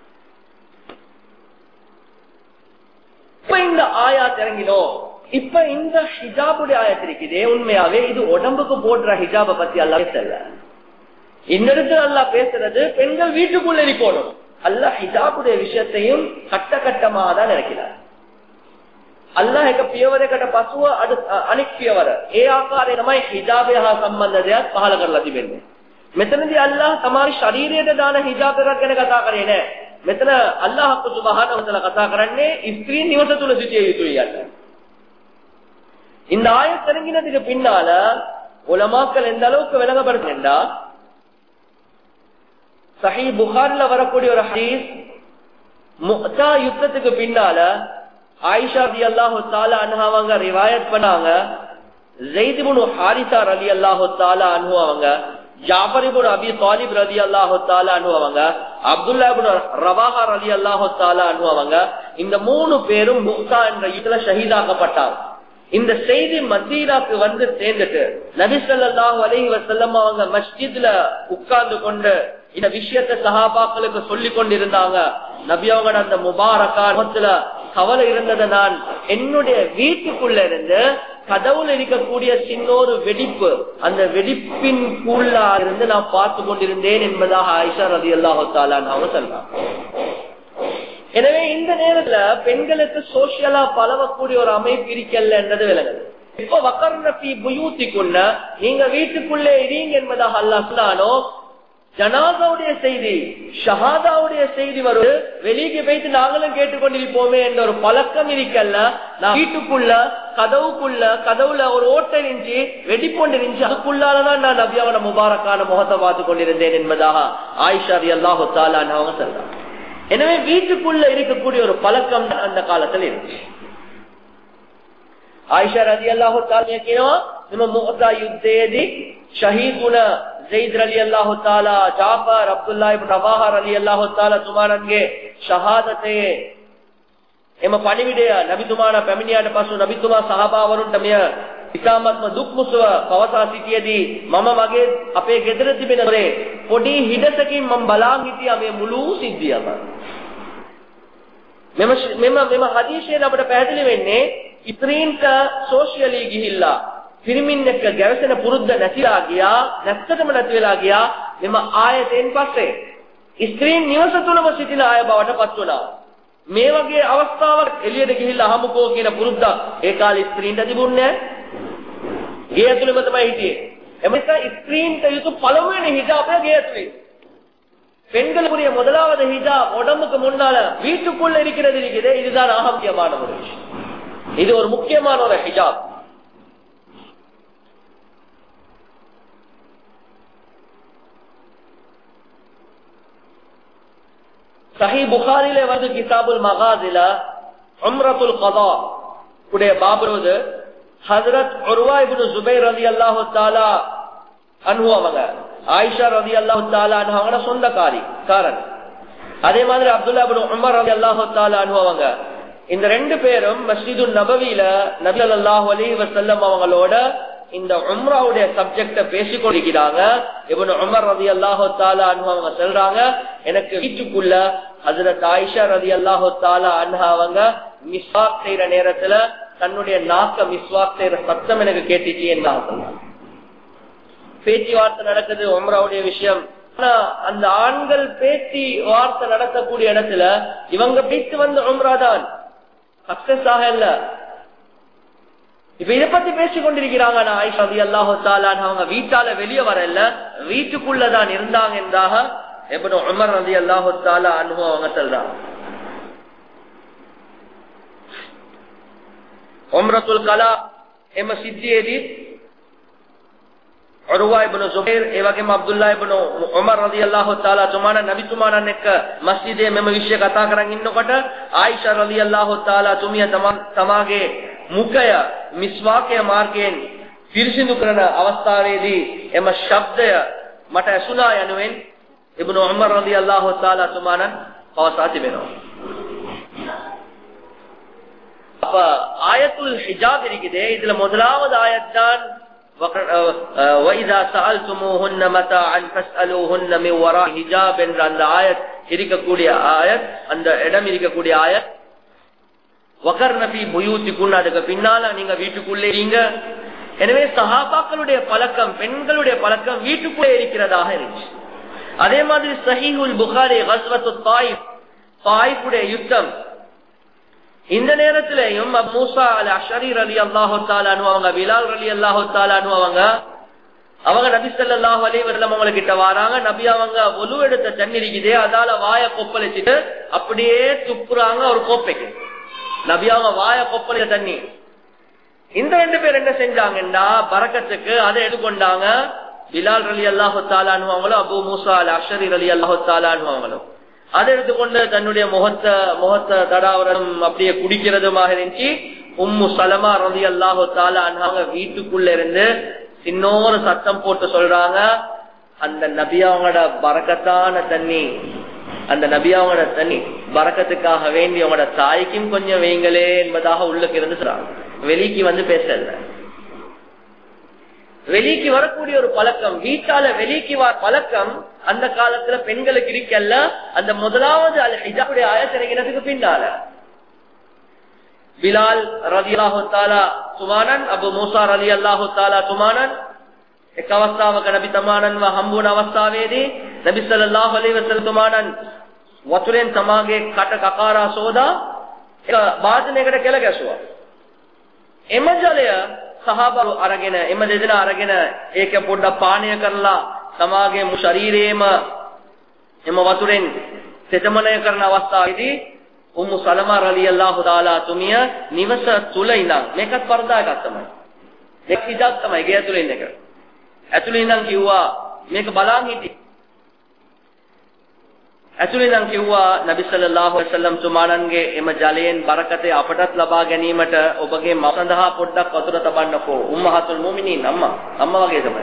இப்ப இந்த ஆயாத் இறங்கினோ இப்ப இந்த ஹிஜாபுடைய ஆயத் இருக்குதே உண்மையாவே இது உடம்புக்கு போடுற ஹிஜாப பத்தி அல்லா பேசல இந்த இடத்துல அல்லா பேசுறது பெண்கள் வீட்டுக்குள்ள இருக்கணும் அல்ல ஹிஜாபுடைய விஷயத்தையும் கட்ட கட்டமா தான் இருக்கிறார் අල්ලා එක පියවරකට පසුව අනික් පියවර ඒ ආකාරය තමයි හිජාබය හා සම්බන්ධ දෙයක් පහල කරලා තිබෙන්නේ. මෙතනදී අල්ලා තමයි ශරීරයට දාන හිජාබ එකක් ගැන කතා කරේ නෑ. මෙතන අල්ලාහ් සුබ්හානහු වතාලා කතා කරන්නේ ස්ත්‍රී නිවස තුල සිටිය යුතුයි යන්න. இந்த ஆயத் இறங்கினதுக்கு பின்னால உலமாக்கள் எந்த அளவுக்கு விளங்கப்படுத்துண்டா சஹி புகார்ல வரக்கூடிய ஒரு ஹதீஸ் முக்தா யுத்தத்துக்கு பின்னால ஆயிஷா ரதி அல்லாஹு தாலா அன்ஹாவங்க ரிவாயத் பண்ணாங்க ஜெய்திபுனு ஹாரிசார் அலி அல்லாஹு தாலா அனுபவங்க ஜாபரிபுன் அபி தாலிப் ரதி அல்லாஹு தாலா அனுபவங்க அப்துல்லா ரவாஹார் அலி அல்லாஹு தாலா அனுபவங்க இந்த மூணு பேரும் முக்தா என்ற இதுல ஷஹீதாக்கப்பட்டாங்க இந்த செய்தி மதீனாக்கு வந்து சேர்ந்துட்டு நபிசல்லாஹு அலஹி வசல்லம் அவங்க மஸ்ஜித்ல உட்கார்ந்து கொண்டு இந்த விஷயத்த சஹாபாக்களுக்கு சொல்லி கொண்டிருந்தாங்க நபி அவங்க அந்த முபாரக்காலத்துல கவலை இருந்ததை நான் என்னுடைய வீட்டுக்குள்ள இருந்து கதவுல இருக்கக்கூடிய சின்ன ஒரு வெடிப்பு அந்த வெடிப்பின் கூள்ளா இருந்து நான் பார்த்து கொண்டிருந்தேன் என்பதாக ஆயிஷா ரதி அல்லாஹாலான் அவங்க சொல்றாங்க எனவே இந்த நேரத்துல பெண்களுக்கு சோசியலா பழவக்கூடிய ஒரு அமைப்பு இருக்கல என்றது விளங்குது இப்ப வக்கர்ணப்பி புயூத்திக்குள்ள நீங்க வீட்டுக்குள்ளே இருங்க என்பதாக அல்லாஹானோ ஜனாதாவுடைய செய்தி ஷஹாதாவுடைய செய்தி வரும் வெளியே போயிட்டு நாங்களும் கேட்டுக்கொண்டிருப்போமே என்ற ஒரு பழக்கம் இருக்கல்ல நான் வீட்டுக்குள்ள கதவுக்குள்ள கதவுல ஒரு ஓட்டை இருந்துச்சு வெடிப்பொண்டு இருந்துச்சு அதுக்குள்ளாலதான் நான் நபியாவோட முபாரக்கான முகத்தை பார்த்து கொண்டிருந்தேன் என்பதாக ஆயிஷா அல்லாஹு தாலான்னு அவங்க சொல்றாங்க எனவே வீட்டுக்குள்ள இருக்கக்கூடிய ஒரு பழக்கம் அந்த காலத்துல இருந்துச்சு ಆಯಿಷಾ ರದಿ ಅಲ್ಲಾಹು ತಾಲಾ ನಿಮ್ಮ ಮುಹತಾ ಯುದ್ಧೇದಿ ಶಹೀದುನ ಜೈದ್ ರಲಿ ಅಲ್ಲಾಹು ತಾಲಾ ಜಾಫರ್ ಅಬ್ದುಲ್ಲಾ ಇಬ್ನ್ ರವಾಹರ್ ಅಲಿ ಅಲ್ಲಾಹು ತಾಲಾ ತುಮಾರನ್ಗೆ ಶಹಾದತೆ එම පණිවිඩය නබිතුමාට පැමිණියාට පසු නබිතුමා සහභාවරුන්ට මෙය ඉතාමත්ම දුක් මුසුව පවසා සිටියේදී මම මගේ අපේ ගෙදර තිබෙන දොරේ පොඩි හිඩසකින් මම බලාන් හිටියා මේ මුළු සිද්ධියම මෙම මෙම මෙම හදීෂයෙන් අපිට පැහැදිලි වෙන්නේ ඉත්‍රීන්ට සෝෂියලි ගිහිල්ලා පිරිමින් එක්ක ගැවසෙන පුරුද්ද නැතිලා ගියා නැත්තටම නැති වෙලා ගියා මෙම ආයතෙන් පස්සේ ස්ත්‍රීන් නිවස තුලම සිටින අය බවට පත් වුණා මේ වගේ අවස්ථාවක් එළියට ගිහිල්ලා අහමුකෝ කියන පුරුද්දක් ඒ කාලේ ස්ත්‍රීන්ට තිබුණේ ගේ ඇතුළේම තමයි හිටියේ. එමෙන්න ස්ත්‍රීන්ට යුතු පළමුවෙනි හිජාබය ගේ ඇතුළේ. பெண்களுக்குரிய முதலாவது ஹிஜாப் உடம்புக்கு முன்னால வீட்டுக்குள்ள இருக்கிறது இருக்குது இதுதான் ஆக முக்கியமான ஒரு விஷயம் இது ஒரு முக்கியமான ஒரு ஹிஜாப் சஹி புகாரிலே வந்து கிதாபுல் மகாதில உம்ரத்துல் கதா உடைய பாபுவது ஹசரத் உருவா இப்னு ஜுபைர் ரலி அல்லாஹு தாலா அன்பு அவங்க ஆயிஷா ரதி அல்லாஹு தாலா அவங்க சொந்தக்காரி காரன் அதே மாதிரி அப்துல்லா இப்னு உமர் ரதி அல்லாஹு தாலா அவங்க இந்த ரெண்டு பேரும் மஸ்ஜிது நபவியில நபி அல்லாஹு அலி வசல்லம் அவங்களோட இந்த உம்ராவுடைய சப்ஜெக்ட பேசிக் கொண்டிருக்கிறாங்க இவனு உமர் ரதி அல்லாஹு தாலா அவங்க சொல்றாங்க எனக்கு வீட்டுக்குள்ள ஹசரத் ஆயிஷா ரதி அல்லாஹு தாலா அன்ஹா அவங்க மிஸ்வாக் செய்யற நேரத்துல தன்னுடைய நாக்க மிஸ்வாக் செய்யற சத்தம் எனக்கு கேட்டுச்சு என்றாங்க சொன்னாங்க பேச்சுவார்த்தை நடக்குது உம்ராவுடைய விஷயம் ஆனா அந்த ஆண்கள் பேச்சு வார்த்தை நடத்தக்கூடிய இடத்துல இவங்க பேச்சு வந்த உம்ரா தான் சக்சஸ் ஆக இல்ல இப்ப இதை பத்தி பேசிக் கொண்டிருக்கிறாங்க ஆயிஷா ரதி அல்லாஹு தாலான் அவங்க வீட்டால வெளியே வரல வீட்டுக்குள்ளதான் இருந்தாங்க என்றாக எப்படி உமர் ரதி அல்லாஹு தாலா அனுபவம் அவங்க சொல்றாங்க உம்ரத்துல் கலா එම සිද්ධියේදී උරුවා ඉබ්නු සුබෛර් ඒ වගේම අබ්දුල්ලා ඉබ්නු උමර් රදියල්ලාහු තාලා තුමාන නබිතුමාණන් එක්ක මස්ජිදේ මෙම විශ්ය කතා කරන් ඉන්නකොට ආයිෂා රදියල්ලාහු තාලා තුමිය තමාගේ මුඛය මිස්වාකය මාර්ගයෙන් පිරිසිදු කරන අවස්ථාවේදී එම ශබ්දය මට ඇසුණා යනුවෙන් ඉබ්නු උමර් රදියල්ලාහු තාලා තුමාණන් පවසා තිබෙනවා அப்ப ஆயத்துல் ஹிஜாப் இருக்குதே இதுல முதலாவது ஆயத்தான் وَإِذَا سَأَلْتُمُوهُنَّ مَتَاعًا فَاسْأَلُوهُنَّ مِنْ وَرَاءِ حِجَابٍ என்ற அந்த ஆயத் இருக்கக்கூடிய ஆயத் அந்த இடம் இருக்கக்கூடிய ஆயத் வகர்ன ஃபீ புயூத்திக்குன் அதுக்கு பின்னால நீங்க வீட்டுக்குள்ளே இருங்க எனவே சஹாபாக்களுடைய பழக்கம் பெண்களுடைய பழக்கம் வீட்டுக்குள்ளே இருக்கிறதாக இருந்துச்சு அதே மாதிரி சஹீஹுல் புகாரி கஸ்வத்து தாயிப் தாயிப்புடைய யுத்தம் இந்த நேரத்திலையும் மூசா அல் அஷரீர் அலி அல்லாஹு அவங்க பிலால் அலி அல்லாஹு அவங்க அவங்க நபி சல்லாஹு அலி வரலம் அவங்க கிட்ட வராங்க நபி அவங்க ஒலு எடுத்த தண்ணி இருக்குதே அதால வாய கொப்பளிச்சுட்டு அப்படியே துப்புறாங்க ஒரு கோப்பைக்கு நபி அவங்க வாய கொப்பளிச்ச தண்ணி இந்த ரெண்டு பேர் என்ன செஞ்சாங்கன்னா பறக்கத்துக்கு அதை எடுக்கொண்டாங்க பிலால் அலி அல்லாஹு அவங்களும் அபு மூசா அல் அஷரீர் அலி அல்லாஹு அவங்களும் அதை எடுத்துக்கொண்டு தன்னுடைய முகத்தை முகத்தை தடாவரம் அப்படியே குடிக்கிறதுமாக இருந்துச்சு உம்மு சலமா ரதி அல்லாஹு தாலாங்க வீட்டுக்குள்ள இருந்து சின்னோரு சத்தம் போட்டு சொல்றாங்க அந்த நபியாவோட பறக்கத்தான தண்ணி அந்த நபியாவோட தண்ணி பறக்கத்துக்காக வேண்டி அவங்களோட தாய்க்கும் கொஞ்சம் வைங்களே என்பதாக உள்ளுக்கு இருந்து சொல்றாங்க வெளிக்கு வந்து பேசல வெளிக்கு வரக்கூடிய ஒரு பழக்கம் வீட்டால வெளிக்கு வர பழக்கம் அந்த காலத்துல பெண்களுக்கு இருக்கல்ல அந்த முதலாவது அது ஹிஜாபுடைய ஆயத்திறங்கினதுக்கு பின்னால பிலால் ரதி அல்லாஹு தாலா சுமானன் அபு மூசா ரதி அல்லாஹு தாலா சுமானன் එක් අවස්ථාවක නබි තමානන්ව හම්බුන අවස්ථාවේදී නබි සල්ලල්ලාහු අලයිහි වසල්ලම් තුමානන් වතුරෙන් තමාගේ කට කකාරා සෝදා එක වාදනයකට කෙල ගැසුවා. එම ජලය සහාබරු අරගෙන එම දෙදෙනා අරගෙන ඒක පොඩ්ඩක් පානය කරලා තමාගේ මු ශරීරයේම එම වතුරෙන් තෙතමනය කරන අවස්ථාවේදී උම්මු සලමා රලියල්ලාහු තාලා තුමිය නිවස තුල ඉඳන් මේකත් පරදා එකක් තමයි. මේක හිජාබ් තමයි ගේ ඇතුලේ ඉන්න එක. ඇතුලේ ඉඳන් කිව්වා මේක බලන් හිටි. ඇතුලේ ඉඳන් කිව්වා නබි සල්ලල්ලාහු අලයිහි වසල්ලම් තුමාණන්ගේ එම ජලයෙන් බරකතේ අපටත් ලබා ගැනීමට ඔබගේ මව සඳහා පොඩ්ඩක් වතුර තබන්නකෝ. උම්මහතුල් මුමිනීන් අම්මා. අම්මා වගේ තමයි.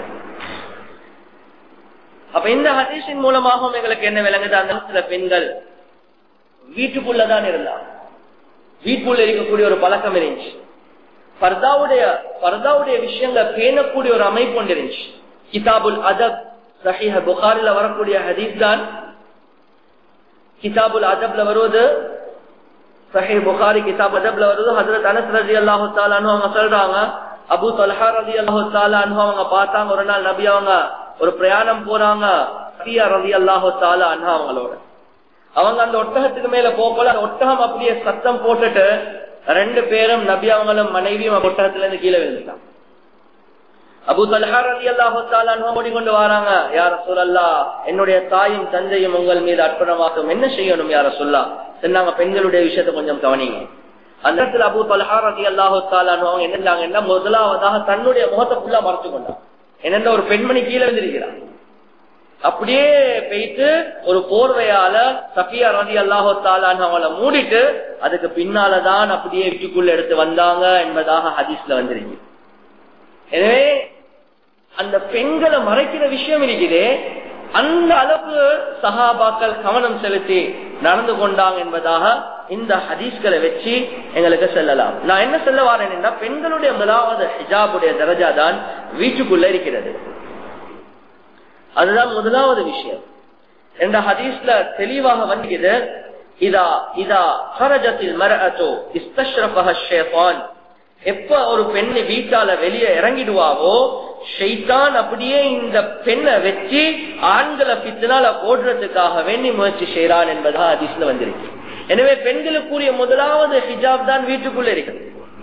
அப்ப இந்த ஹதீஸின் மூலமாகவும் எங்களுக்கு என்ன விளங்குது அந்த சில பெண்கள் வீட்டுக்குள்ளதான் இருந்தாங்க வீட்டுக்குள்ள இருக்கக்கூடிய ஒரு பழக்கம் இருந்துச்சு பர்தாவுடைய பர்தாவுடைய விஷயங்களை பேணக்கூடிய ஒரு அமைப்பு ஒன்று இருந்துச்சு கிதாபுல் அதப் சஹிஹ புகாரில வரக்கூடிய ஹதீஸ் தான் கிதாபுல் அதப்ல வருவது சஹி புகாரி கிதாப் அதப்ல வருவது ஹசரத் அனஸ் ரஜி அல்லாஹு தாலானு அவங்க சொல்றாங்க அபு தல்ஹா ரதி அல்லாஹு தாலானு அவங்க பார்த்தாங்க ஒரு நாள் நபி அவங்க ஒரு பிரயாணம் போறாங்க ரவி அல்லாஹு தாலா அண்ணா அவங்களோட அவங்க அந்த ஒட்டகத்துக்கு மேல போகல அந்த ஒட்டகம் அப்படியே சத்தம் போட்டுட்டு ரெண்டு பேரும் நபி அவங்களும் மனைவியும் ஒட்டகத்துல இருந்து கீழே விழுந்துட்டான் அபு தல்ஹார் அலி அல்லாஹு ஓடிக்கொண்டு வராங்க யார சொல்லல்லா என்னுடைய தாயும் தந்தையும் உங்கள் மீது அர்ப்பணமாக்கும் என்ன செய்யணும் யார சொல்லா சொன்னாங்க பெண்களுடைய விஷயத்த கொஞ்சம் கவனிங்க அந்த இடத்துல அபு தல்ஹார் அலி அல்லாஹு அவங்க என்ன முதலாவதாக தன்னுடைய முகத்தை ஃபுல்லா மறைச்சு கொண்டான் என்னென்ன ஒரு பெண்மணி கீழே விழுந்திருக்கிறான் அப்படியே போயிட்டு ஒரு போர்வையால சஃபியா ரதி அல்லாஹாலான்னு அவங்கள மூடிட்டு அதுக்கு பின்னாலதான் அப்படியே வீட்டுக்குள்ள எடுத்து வந்தாங்க என்பதாக ஹதீஸ்ல வந்திருக்கு எனவே அந்த பெண்களை மறைக்கிற விஷயம் இருக்குது அந்த அளவு சகாபாக்கள் கவனம் செலுத்தி நடந்து கொண்டாங்க என்பதாக இந்த ஹதீஸ்களை வச்சு எங்களுக்கு செல்லலாம் நான் என்ன சொல்ல வரேன் பெண்களுடைய முதலாவது ஹிஜாபுடைய தரஜா தான் வீட்டுக்குள்ள இருக்கிறது அதுதான் முதலாவது விஷயம் என்ற ஹதீஸ்ல தெளிவாக வந்துகிறது இதா இதா ஹரஜத்தில் மரஅத்தோ இஸ்தஷ்ரபஹ ஷேஃபான் எப்ப ஒரு பெண்ணு வீட்டால வெளியே இறங்கிடுவாவோ ஷெய்தான் அப்படியே இந்த பெண்ணை வச்சு ஆண்களை பித்தினால போடுறதுக்காக வேண்டி முயற்சி செய்யறான் என்பதாக ஹதீஸ்ல வந்திருக்கு எனவே பெண்களுக்குரிய முதலாவது ஹிஜாப் தான் வீட்டுக்குள்ள இருக்கிறது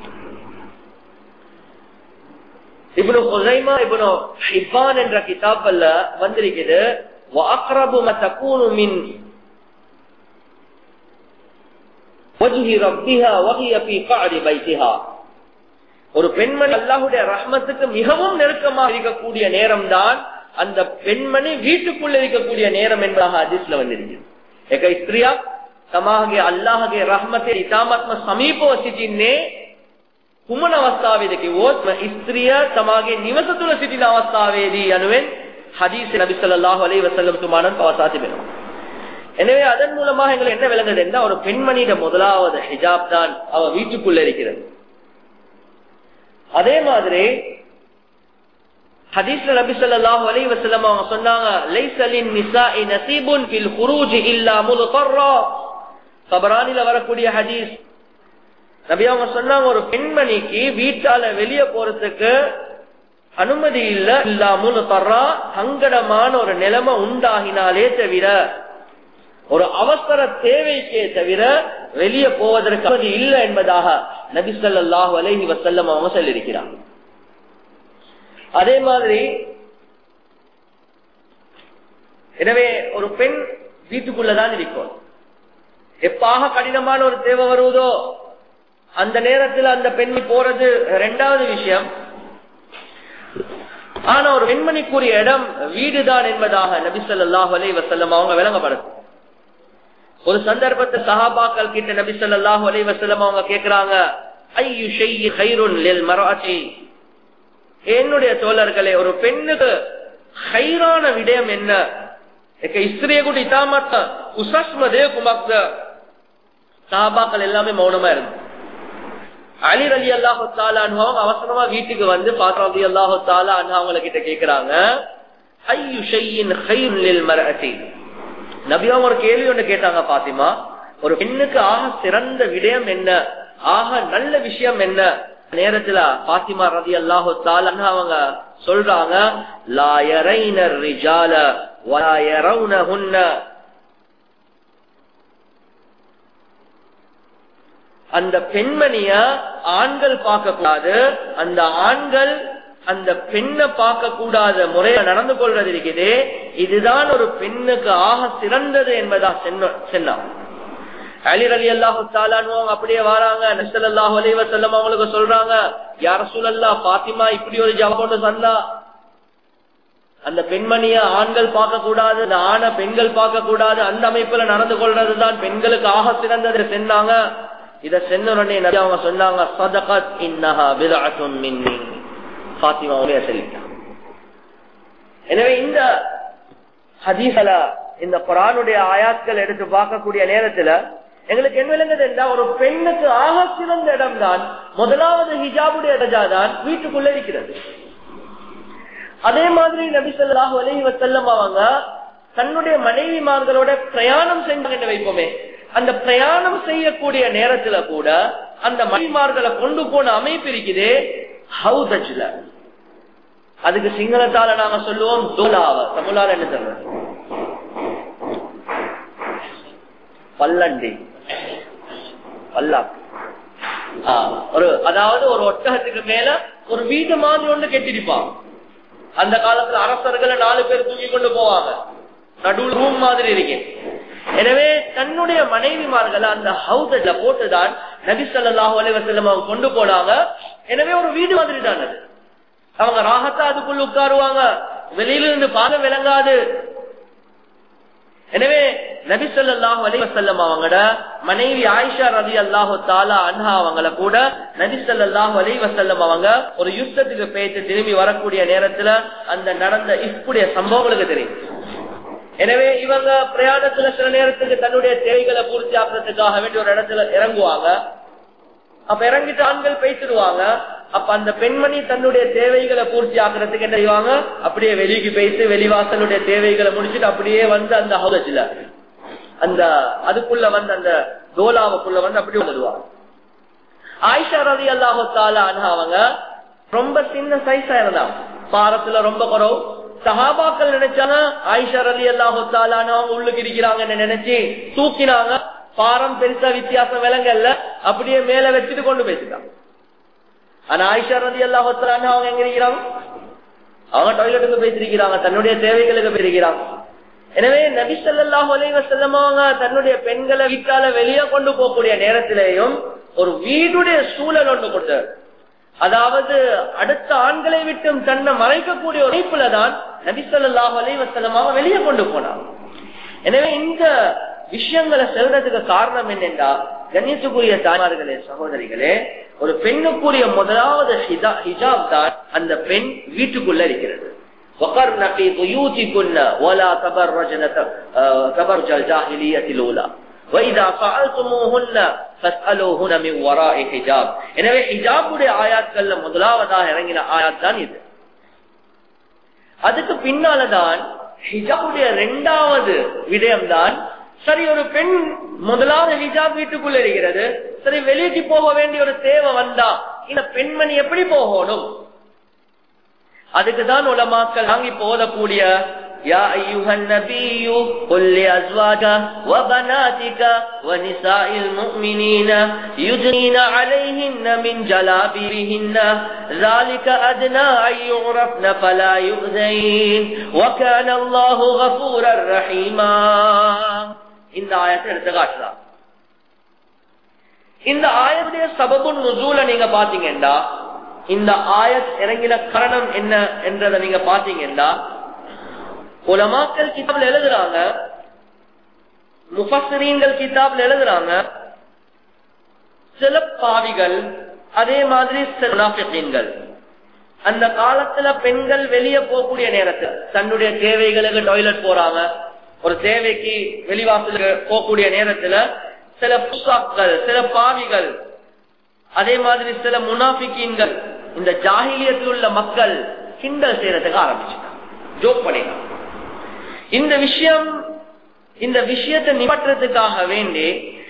இப்னு ஹுசைமா இப்னு ஹிப்பான் என்ற கிதாபல்ல வந்திருக்குது وأقرب ما تكون من وجه ربها وهي في قعر بيتها ஒரு பெண்மணி அல்லாஹுடைய ரஹ்மத்துக்கு மிகவும் நெருக்கமாக இருக்கக்கூடிய நேரம் தான் அந்த பெண்மணி வீட்டுக்குள்ள இருக்கக்கூடிய நேரம் என்பதாக அதிர்ஷ்ல வந்திருக்கிறது එක ස්ත්‍රියක් තමාගේ අල්ලාහගේ රහමතේ ඉතාමත්ම සමීපව සිටින්නේ කුමන අවස්ථාවේද කිව්වොත් ස්ත්‍රිය තමාගේ නිවස තුල සිටින අවස්ථාවේදී යනුවෙන් ஹதீஸ் நபி ஸல்லல்லாஹு அலைஹி வஸல்லம் துமானன் பவசா திபெனும் எனவே அதன் மூலமாக எங்களுக்கு என்ன விளங்குது என்றால் ஒரு பெண்மணியிட முதலாவது ஹிஜாப் தான் அவ வீட்டுக்குள்ள இருக்கிறது அதே மாதிரி ஹதீஸ்ல நபி ஸல்லல்லாஹு அலைஹி வஸல்லம் அவங்க சொன்னாங்க லைஸ லின் நிசாஇ நஸீபுன் ஃபில் குரூஜ் இல்லா முல்கர்ரா தபரானில வரக்கூடிய ஹதீஸ் நபி அவங்க சொன்னாங்க ஒரு பெண்மணிக்கு வீட்டால வெளியே போறதுக்கு அனுமதி இல்ல இல்லாமல் தர்றா சங்கடமான ஒரு நிலைமை உண்டாகினாலே தவிர ஒரு அவசர தேவைக்கே தவிர வெளியே போவதற்கு அனுமதி இல்லை என்பதாக நபிசல்லாஹு அலைஹி வசல்லம் அவங்க சொல்லியிருக்கிறாங்க அதே மாதிரி எனவே ஒரு பெண் வீட்டுக்குள்ளதான் இருக்கும் எப்பாக கடினமான ஒரு தேவை வருவதோ அந்த நேரத்தில் அந்த பெண் போறது இரண்டாவது விஷயம் ஆனா ஒரு பெண்மணிக்குரிய இடம் வீடுதான் என்பதாக நபிசல்லாஹு அலை வசல்லம் அவங்க விளங்கப்படுது ஒரு சந்தர்ப்பத்தை சஹாபாக்கள் கிட்ட நபிசல்லாஹு அலை வசல்லம் அவங்க கேக்குறாங்க ஐயு ஷெய்யி ஹைருன் லில் மராட்சி என்னுடைய தோழர்களே ஒரு பெண்ணுக்கு ஹைரான விடயம் என்ன இஸ்திரிய கூட இதாமத்த உசஸ்மதே குமக்த சஹாபாக்கள் எல்லாமே மௌனமா இருந்து அலி அலி அல்லாஹு அவங்க அவசரமா வீட்டுக்கு வந்து பாத்திரம் அலி அல்லாஹு தாலா அவங்கள கிட்ட கேக்குறாங்க நபி அவங்க ஒரு கேள்வி ஒண்ணு கேட்டாங்க பாத்திமா ஒரு பெண்ணுக்கு ஆக சிறந்த விடயம் என்ன ஆக நல்ல விஷயம் என்ன நேரத்துல பாத்திமா ரதி அல்லாஹு தாலான்னு அவங்க சொல்றாங்க லாயரைனர் ரிஜால வலாயரவுனஹுன்ன அந்த பெண்மணிய ஆண்கள் பார்க்க கூடாது அந்த ஆண்கள் அந்த பெண்ணை பார்க்க கூடாத முறையில நடந்து கொள்றது இருக்குது இதுதான் ஒரு பெண்ணுக்கு ஆக சிறந்தது என்பதா சொன்னான் அலிர் அலி அல்லாஹு தாலான்னு அப்படியே வராங்க நெசல் அல்லாஹு அலைவ செல்லம் அவங்களுக்கு சொல்றாங்க யார சூழல்லா பாத்திமா இப்படி ஒரு ஜவாபோட்டு சொன்னா அந்த பெண்மணிய ஆண்கள் பார்க்க கூடாது அந்த ஆணை பெண்கள் பார்க்க கூடாது அந்த அமைப்புல நடந்து கொள்றதுதான் பெண்களுக்கு ஆக சிறந்தது சொன்னாங்க இத சென்னுடனே நபி அவங்க சொன்னாங்க சதகத் இன்னஹா பிதஅத்துன் மின்னி ஃபாத்திமாவுடைய சொல்லிட்டாங்க எனவே இந்த ஹதீஸ்ல இந்த குரானுடைய ஆயாத்கள் எடுத்து பார்க்கக்கூடிய நேரத்துல எங்களுக்கு என்ன விளங்குது என்றால் ஒரு பெண்ணுக்கு ஆக சிறந்த இடம் தான் முதலாவது ஹிஜாபுடைய இடஜா தான் வீட்டுக்குள்ள இருக்கிறது அதே மாதிரி நபி சொல்லாஹு அலஹி வசல்லம் அவங்க தன்னுடைய மனைவிமார்களோட பிரயாணம் செஞ்சாங்க வைப்போமே அந்த பிரயாணம் செய்யக்கூடிய நேரத்துல கூட அந்த மணிமார்களை கொண்டு போன அமைப்பு இருக்குது ஹவுதஜ்ல அதுக்கு சிங்களத்தால நாங்க சொல்லுவோம் தோலாவ தமிழால என்ன சொல்றது பல்லண்டி பல்லாக்கு ஆ, ஒரு அதாவது ஒரு ஒட்டகத்துக்கு மேல ஒரு வீடு மாதிரி ஒன்று கெட்டிருப்பான் அந்த காலத்துல அரசர்களை நாலு பேர் தூக்கி கொண்டு போவாங்க நடுவில் ரூம் மாதிரி இருக்கேன் எனவே தன்னுடைய மனைவிமார்களை அந்த ஹவுஸ்ல போட்டுதான் நபி ஸல்லல்லாஹு அலைஹி வஸல்லம் அவங்க கொண்டு போனாங்க எனவே ஒரு வீடு மாதிரி தான் அது அவங்க ராகத்தா அதுக்குள்ள உட்காருவாங்க வெளியில இருந்து பார்க்க விளங்காது எனவே நபி ஸல்லல்லாஹு அலைஹி வஸல்லம் அவங்களோட மனைவி ஆயிஷா ரலியல்லாஹு தஆலா அன்ஹா அவங்கள கூட நபி ஸல்லல்லாஹு அலைஹி வஸல்லம் அவங்க ஒரு யுத்தத்துக்கு போயிட்டு திரும்பி வரக்கூடிய நேரத்துல அந்த நடந்த இப்படிய சம்பவங்களுக்கு தெரியும் எனவே இவங்க பிரயாணத்துல சில நேரத்துக்கு தன்னுடைய தேவைகளை பூர்த்தி ஆக்குறதுக்காக வேண்டி ஒரு இடத்துல இறங்குவாங்க அப்ப இறங்கிட்டு ஆண்கள் பேசிடுவாங்க அப்ப அந்த பெண்மணி தன்னுடைய தேவைகளை பூர்த்தி ஆக்குறதுக்கு என்ன செய்வாங்க அப்படியே வெளிக்கு போயிட்டு வெளிவாசலுடைய தேவைகளை முடிச்சுட்டு அப்படியே வந்து அந்த ஹவுதத்துல அந்த அதுக்குள்ள வந்து அந்த டோலாவுக்குள்ள வந்து அப்படியே வந்துடுவாங்க ஆயிஷா ரவி அல்லாஹு அவங்க ரொம்ப சின்ன சைஸா இருந்தாங்க பாரத்துல ரொம்ப குறவு சஹாபாக்கள் நினைச்சாங்க ஆயிஷா ரலி அல்லாஹு அவங்க உள்ளுக்கு இருக்கிறாங்கன்னு நினைச்சு தூக்கினாங்க பாரம் பெருசா வித்தியாசம் விலங்கல்ல அப்படியே மேல வச்சுட்டு கொண்டு போயிட்டாங்க ஆனா ஆயிஷா ரதி அல்லாஹு அவங்க எங்க இருக்கிறாங்க அவங்க டாய்லெட்டுக்கு போயிருக்கிறாங்க தன்னுடைய தேவைகளுக்கு போயிருக்கிறாங்க எனவே நபி ஸல்லல்லாஹு அலைஹி வஸல்லம் அவங்க தன்னுடைய பெண்களை வீட்டால வெளியே கொண்டு போகக்கூடிய நேரத்திலேயும் ஒரு வீடுடைய சூழல் ஒன்று கொடுத்தார் அதாவது அடுத்த ஆண்களை விட்டும் தன்னை மறைக்கக்கூடிய ஒரு அமைப்புல தான் நபி ஸல்லல்லாஹு அலைஹி வஸல்லம் அவங்க வெளியே கொண்டு போனாங்க எனவே இந்த விஷயங்களை செல்றதுக்கு காரணம் என்னென்றா கண்ணியத்துக்குரிய தாய்மார்களே சகோதரிகளே ஒரு பெண்ணுக்குரிய முதலாவது ஹிஜா- ஹிஜாப் தான் அந்த பெண் வீட்டுக்குள்ள இருக்கிறது وقرن في بيوتكن ولا تبرجن ت- آه، تبرج الجاهلية الأولى وإذا فعلتموهن فاسألوهن من وراء حجاب எனவே ஹிஜாபுடைய ஆயாத்கள்ல முதலாவதாக இறங்கின ஆயாத் தான் இது அதுக்கு பின்னாலதான் ஹிஜாபுடைய இரண்டாவது விடயம்தான் சரி ஒரு பெண் முதலாவது ஹிஜாப் வீட்டுக்குள்ள இருக்கிறது சரி வெளியே போக வேண்டிய ஒரு தேவை வந்தா இந்த பெண்மணி எப்படி போகணும் அதுக்குதான் உலமாக்கள் வாங்கி போதக்கூடிய يا أيها النبي قل لأزواجك وبناتك ونساء المؤمنين يدنين عليهن من جلابيبهن ذلك أدنى أن يعرفن فلا يؤذين وكان الله غفورا رحيما இந்த ஆயத்தை எடுத்து காட்டலாம் இந்த ஆயத்துடைய சபபுன் நுசூல நீங்க பாத்தீங்கன்னா இந்த ஆயத் இறங்கின காரணம் என்ன என்றதை நீங்க பாத்தீங்கன்னா உலமாக்கல் கிதாப்ல எழுதுறாங்க முஃபஸ்ரீன்கள் கிதாப்ல எழுதுறாங்க சில பாவிகள் அதே மாதிரி சில முனாஃபிகீன்கள் அந்த காலத்துல பெண்கள் வெளியே போகக்கூடிய நேரத்தில் தன்னுடைய தேவைகளுக்கு டாய்லெட் போறாங்க ஒரு தேவைக்கு வெளிவாசலுக்கு போகக்கூடிய நேரத்துல சில புசாக்கள் சில பாவிகள் அதே மாதிரி சில முனாஃபிகீன்கள் இந்த ஜாகிலியத்தில் உள்ள மக்கள் கிண்டல் செய்யறதுக்கு ஆரம்பிச்சுட்டாங்க ஜோக் பண்ணிட்டாங்க இந்த விஷயம் இந்த விஷயத்தை நிபற்றதுக்காக வேண்டி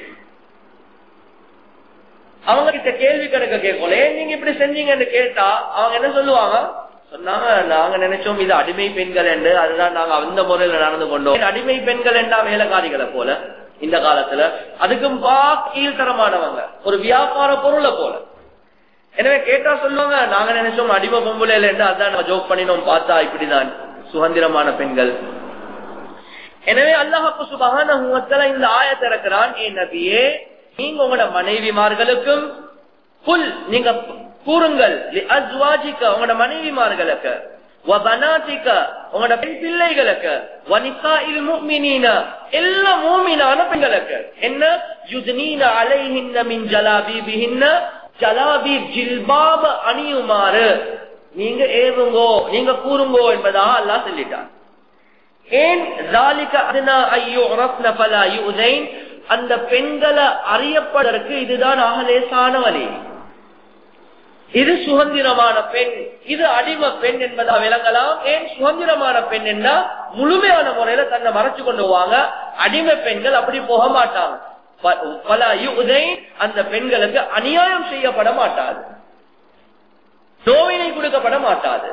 அவங்க கிட்ட கேள்வி கணக்க கேட்கல ஏன் நீங்க இப்படி செஞ்சீங்கன்னு கேட்டா அவங்க என்ன சொல்லுவாங்க சொன்னாங்க நாங்க நினைச்சோம் இது அடிமை பெண்கள் என்று அதுதான் நாங்க அந்த முறையில நடந்து கொண்டோம் அடிமை பெண்கள் என்றா வேலைக்காரிகளை போல இந்த காலத்துல அதுக்கும் பா கீழ்த்தரமானவங்க ஒரு வியாபார பொருளை போல எனவே கேட்டா சொல்லுவாங்க நாங்க நினைச்சோம் அடிமை பொம்புல என்று அதான் நம்ம ஜோக் பண்ணினோம் பார்த்தா இப்படிதான் சுதந்திரமான பெண்கள் எனவே அல்லாஹப்பு சுபகான இந்த ஆயத்தை இறக்கிறான் ஏ நபியே நீங்க உங்களோட மனைவிமார்களுக்கும் புல் நீங்க கூறுங்கள் அஸ்வாஜிக்க உங்களோட மனைவிமார்களுக்கு வபனாதிக்க உங்களோட பெண் பிள்ளைகளுக்கு வனிசாயில் முஃமினீன எல்லா மூமினான பெண்களுக்கு என்ன யுத்னீன அலைஹின்ன மின் ஜலாபீபிஹின்ன ஜலாபீப் ஜில்பாப அணியுமாறு நீங்க ஏவுங்கோ நீங்க கூறுங்கோ என்பதா அல்லாஹ் சொல்லிட்டார் ஏன் ذَلِكَ أَدْنَى أَن يُعْرَفْنَ فَلَا يُؤْذَيْنَ அந்த பெண்களை அறியப்படுவதற்கு இதுதான் ஆகலேசான வழி இது சுதந்திரமான பெண் இது அடிம பெண் என்பதா விளங்கலாம் ஏன் சுதந்திரமான பெண் என்றா முழுமையான முறையில தன்னை மறைச்சு கொண்டு போவாங்க அடிமை பெண்கள் அப்படி போக மாட்டாங்க ப- பல யுதை அந்த பெண்களுக்கு அநியாயம் செய்யப்பட மாட்டாது நோவினை கொடுக்கப்பட மாட்டாது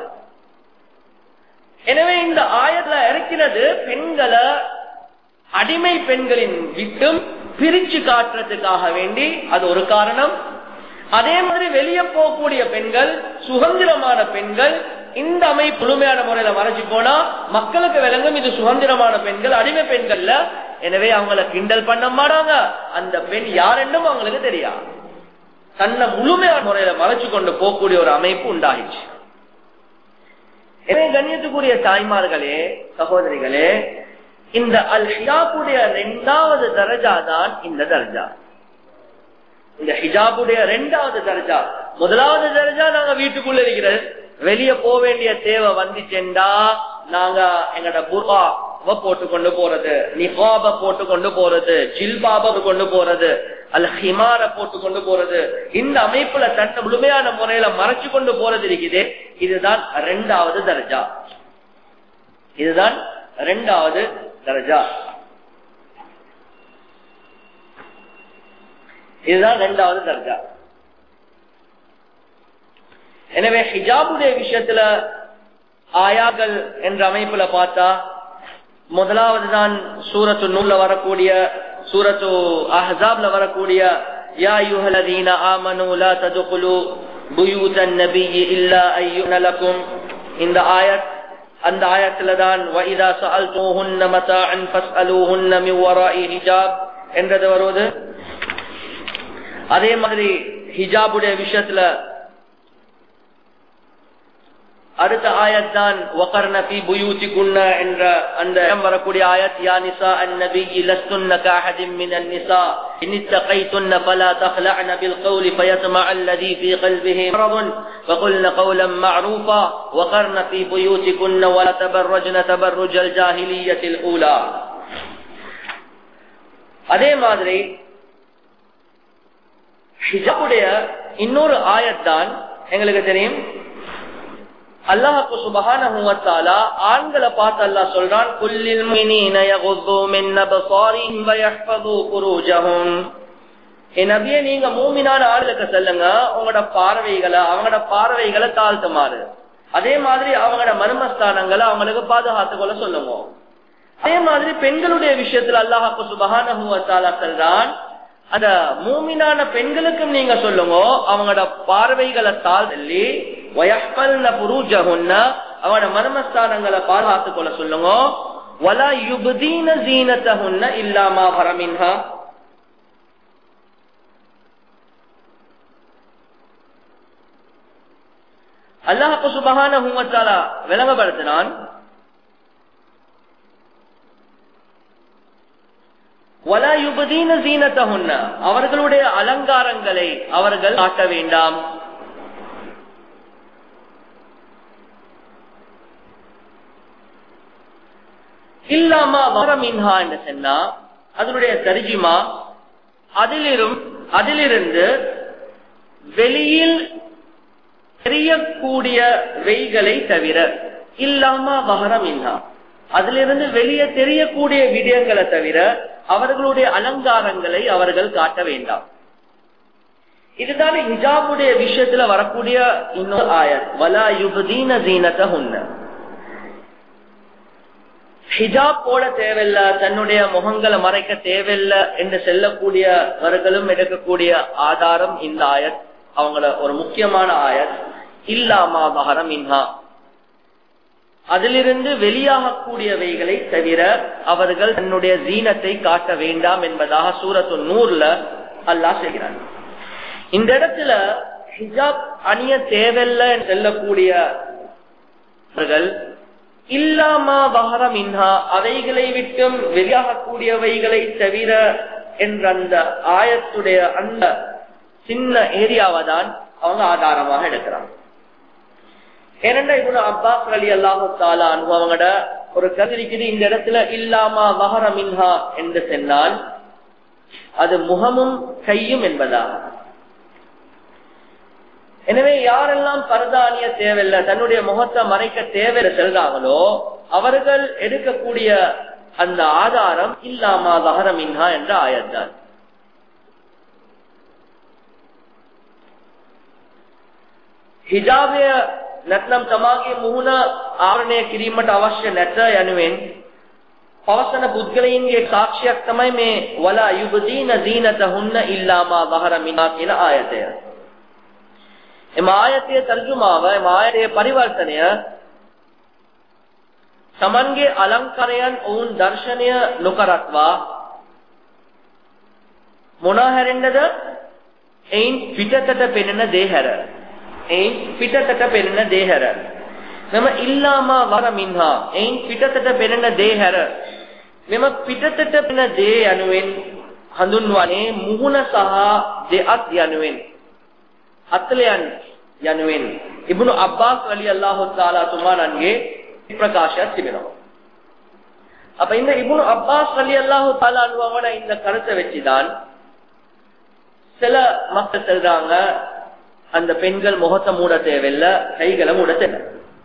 எனவே இந்த ஆயத்துல இறக்கினது பெண்களை அடிமை பெண்களின் விட்டும் பிரிச்சு காட்டுறதுக்காக வேண்டி அது ஒரு காரணம் அதே மாதிரி வெளியே போகக்கூடிய பெண்கள் சுதந்திரமான பெண்கள் இந்த அமைப்பு முழுமையான முறையில மறைச்சு போனா மக்களுக்கு விளங்கும் இது சுதந்திரமான பெண்கள் அடிமை பெண்கள்ல எனவே அவங்கள கிண்டல் பண்ண மாட்டாங்க அந்த பெண் யாரென்னும் அவங்களுக்கு தெரியாது தன்னை முழுமையான முறையில மறைச்சு கொண்டு போகக்கூடிய ஒரு அமைப்பு உண்டாகிச்சு எனவே கண்ணியத்துக்குரிய தாய்மார்களே சகோதரிகளே இந்த அல் ஹிஜாபுடைய இரண்டாவது தரஜா தான் இந்த தர்ஜா இந்த ஹிஜாபுடைய இரண்டாவது தர்ஜா முதலாவது தர்ஜா நாங்க வீட்டுக்குள்ள இருக்கிற வெளியே போக வேண்டிய தேவை வந்துச்சேண்டா நாங்க எங்கட புர்வா போட்டு கொண்டு போறது நிபாப போட்டு கொண்டு போறது ஜில்பாப கொண்டு போறது அல்ல ஹிமார போட்டு கொண்டு போறது இந்த அமைப்புல தன்னை முழுமையான முறையில மறைச்சு கொண்டு போறது இருக்குது இதுதான் ரெண்டாவது தர்ஜா இதுதான் ரெண்டாவது தர்ஜா இதுதான் ரெண்டாவது தர்ஜா எனவே ஹிஜாபுடைய விஷயத்துல ஆயாக்கள் என்ற அமைப்புல பார்த்தா முதலாவது தான் சூரத்து நூல்ல வரக்கூடிய சூரத்து அஹாப்ல வரக்கூடிய யா யுஹலதீன ஆமனு லா ததுகுலு புயூதன் நபிய் இல்லா ஐயுன லக்கும் இந்த ஆயத் அந்த ஆயத்துல தான் வைதா சஅல்துஹுன்ன மதாஅன் ஃபஸ்அலூஹுன்ன மின் வராஇ ஹிஜாப் என்றது வருவது அதே மாதிரி ஹிஜாபுடைய விஷயத்துல அடுத்த ஆயத் தான் வகர்ன பி புயூதிகுன்ன என்ற அந்த வரக்கூடிய ஆயத் யா நிசா அந்நபி லஸ்துன்ன காஹதின் மின் النساء إن اتقيتن فلا تخلعن بالقول فيطمع الذي في قلبه مرض وقلن قولا معروفا وقرن في بيوتكن ولا تبرجن تبرج الجاهلية الأولى அதே மாதிரி ஹிஜாபுடைய இன்னொரு ஆயத் தான் எங்களுக்கு தெரியும் அல்லாஹு சுபஹானஹு ஆண்களை பார்த்து அல்லாஹ் சொல்றான் குல்லில் மினீன யகுது மின் அப்சாரிஹிம் வயஹ்ஃபது ஃபுரூஜஹும் ஏ நபியே நீங்க மூமினான ஆளுக்கு சொல்லுங்க உங்களோட பார்வைகளை அவங்களோட பார்வைகளை தாழ்த்துமாறு அதே மாதிரி அவங்களோட மர்மஸ்தானங்களை அவங்களுக்கு பாதுகாத்துக் கொள்ள சொல்லுங்க அதே மாதிரி பெண்களுடைய விஷயத்துல அல்லாஹாக்கு சுபஹானஹு சொல்றான் அந்த மூமினான பெண்களுக்கும் நீங்க சொல்லுங்க அவங்களோட பார்வைகளை தாழ்த்தி வயப்பல்ன புரூஜகுன்ன அவனோட மர்மஸ்தானங்களை பாதுகாத்துக் கொள்ள சொல்லுங்க வலா யுபதீன ஜீனத்தகுன்ன இல்லாமா வரமின்ஹா அல்லாஹு சுபஹான விளங்கப்படுத்தினான் அவர்களுடைய அலங்காரங்களை அவர்கள் காட்ட வேண்டாம் இல்லாமா வரமின்ஹா என்று சொன்னா அதனுடைய தரிஜிமா அதிலிரும் அதிலிருந்து வெளியில் தெரியக்கூடிய வெய்களை தவிர இல்லாமா வகரமின்ஹா அதிலிருந்து வெளியே தெரியக்கூடிய விடயங்களை தவிர அவர்களுடைய அலங்காரங்களை அவர்கள் காட்ட வேண்டாம் இதுதான் ஹிஜாபுடைய விஷயத்துல வரக்கூடிய இன்னொரு ஆயர் வலா யுபதீன ஜீனத ஹிஜாப் போட தேவையில்ல தன்னுடைய முகங்களை மறைக்க தேவையில்ல என்று செல்லக்கூடியவர்களும் எடுக்கக்கூடிய ஆதாரம் இந்த ஆயத் அவங்கள ஒரு முக்கியமான ஆயத் இல்லாமா பகரம் இன்ஹா அதிலிருந்து வெளியாகக்கூடியவைகளை தவிர அவர்கள் தன்னுடைய ஜீனத்தை காட்ட வேண்டாம் என்பதாக சூரத்து நூறுல அல்லாஹ் செய்கிறார் இந்த இடத்துல ஹிஜாப் அணிய தேவையில்ல செல்லக்கூடியவர்கள் இல்லாமா வகரம் இன்ஹா அவைகளை விட்டும் வெளியாகக்கூடியவைகளை தவிர என்ற அந்த ஆயத்துடைய அந்த சின்ன ஏரியாவை தான் அவங்க ஆதாரமாக எடுக்கிறாங்க ஏனென்றா இவனு அப்பாஸ் அலி அல்லாஹு தாலா அவங்களோட ஒரு கதிரிக்குது இந்த இடத்துல இல்லாமா மகர மின்ஹா என்று சொன்னால் அது முகமும் கையும் என்பதா எனவே யாரெல்லாம் பரதானிய தேவையில்லை தன்னுடைய முகத்தை மறைக்க தேவையில்லை செல்றாங்களோ அவர்கள் எடுக்கக்கூடிய அந்த ஆதாரம் இல்லாமா மகர மின்ஹா என்ற ஆயத்தான் හිජාබය නැත්නම් තමාගේ මුහුණ ආවරණය කිරීමට අවශ්‍ය නැත යනුවෙන් පවසන පුද්ගලයින්ගේ සාක්ෂියක් තමයි මේ වලා යුබදීන දීනතහුන්න ඉල්ලාමා වහර මිනා කියන ආයතය. එම ආයතයේ තර්ජුමාව එම ආයතයේ පරිවර්තනය තමන්ගේ අලංකාරයන් ඔවුන් දර්ශනය නොකරත්වා මොනා හැරෙන්නද එයින් පිටතට පෙනෙන දේ හැර එයින් පිටතට පෙනෙන දේ හැර මෙම ඉල්ලාමා වර මින්හා එයින් පිටතට පෙනෙන දේ හැර මෙම පිටතට පෙනෙන දේ යනුවෙන් හඳුන්වන්නේ මුහුණ සහ දෙअත් යනුවෙන් අත්ලයන් යනුවෙන් ඉබ්නු අබ්බාස් රලියල්ලාහු තාලා තුමාණන්ගේ பிரகாஷம் திமிரம் அப்ப இந்த இபுன் அப்பாஸ் அலி அல்லாஹு தாலானுவோட இந்த கருத்தை வச்சுதான் சில மக்கள் சொல்றாங்க அந்த பெண்கள் முகத்தை மூட தேவையில்ல கைகளை மூட தேவை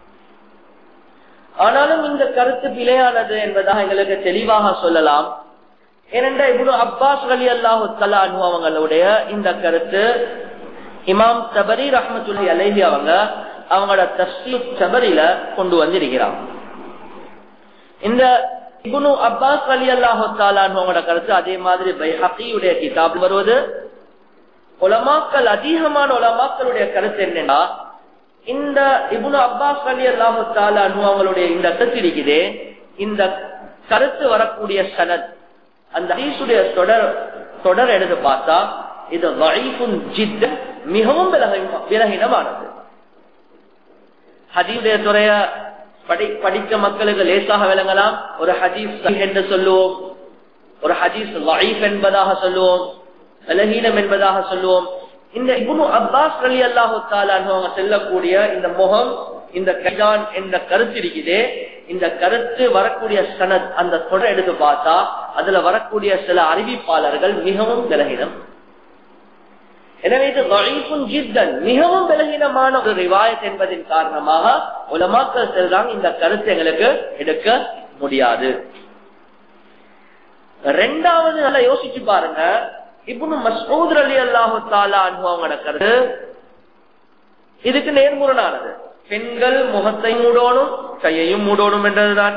ஆனாலும் இந்த கருத்து பிழையானது என்பதாக எங்களுக்கு தெளிவாக சொல்லலாம் ஏனென்றா இவ்வளவு அப்பாஸ் அலி அல்லாஹு தலானு அவங்களுடைய இந்த கருத்து இமாம் தபரி ரஹமத்துல்லி அலேஹி அவங்க அவங்களோட தஸ்லீப் சபரில கொண்டு வந்திருக்கிறான் இந்த இபுனு அப்பாஸ் அலி அல்லாஹாலோட கருத்து அதே மாதிரி பைஹக்கியுடைய கிதாப் வருவது உலமாக்கள் அதிகமான உலமாக்களுடைய கருத்து என்னன்னா இந்த இபுனு அப்பாஸ் அலி அல்லாஹாலு அவங்களுடைய இந்த கருத்து இருக்குதே இந்த கருத்து வரக்கூடிய சனத் அந்த ஹதீசுடைய தொடர் தொடர் எடுத்து பார்த்தா இது வழிபுன் ஜித் மிகவும் விலகினமானது ஹதீடைய துறைய படி படிக்க மக்களுக்கு லேசாக விளங்கலாம் ஒரு ஹதீஸ் என்று சொல்லுவோம் ஒரு ஹதீஸ் லைஃப் என்பதாக சொல்லுவோம் பலகீனம் என்பதாக சொல்லுவோம் இந்த இபுனு அப்பாஸ் அலி அல்லாஹு அவங்க செல்லக்கூடிய இந்த முகம் இந்த கைதான் என்ற கருத்து இருக்குதே இந்த கருத்து வரக்கூடிய சனத் அந்த தொடர் எடுத்து பார்த்தா அதுல வரக்கூடிய சில அறிவிப்பாளர்கள் மிகவும் பலகீனம் எனவே இது வழிப்பும் ஜித்தன் மிகவும் பலகீனமான ஒரு ரிவாயத் என்பதன் காரணமாக உலமாக்கள் செல்றாங்க இந்த கருத்து எங்களுக்கு எடுக்க முடியாது ரெண்டாவது நல்லா யோசிச்சு பாருங்க இப்படி மசூத் அலி அல்லாஹு தாலா அனுபவங்களோட கருத்து இதுக்கு நேர்முரணானது பெண்கள் முகத்தை மூடணும் கையையும் மூடணும் என்றதுதான்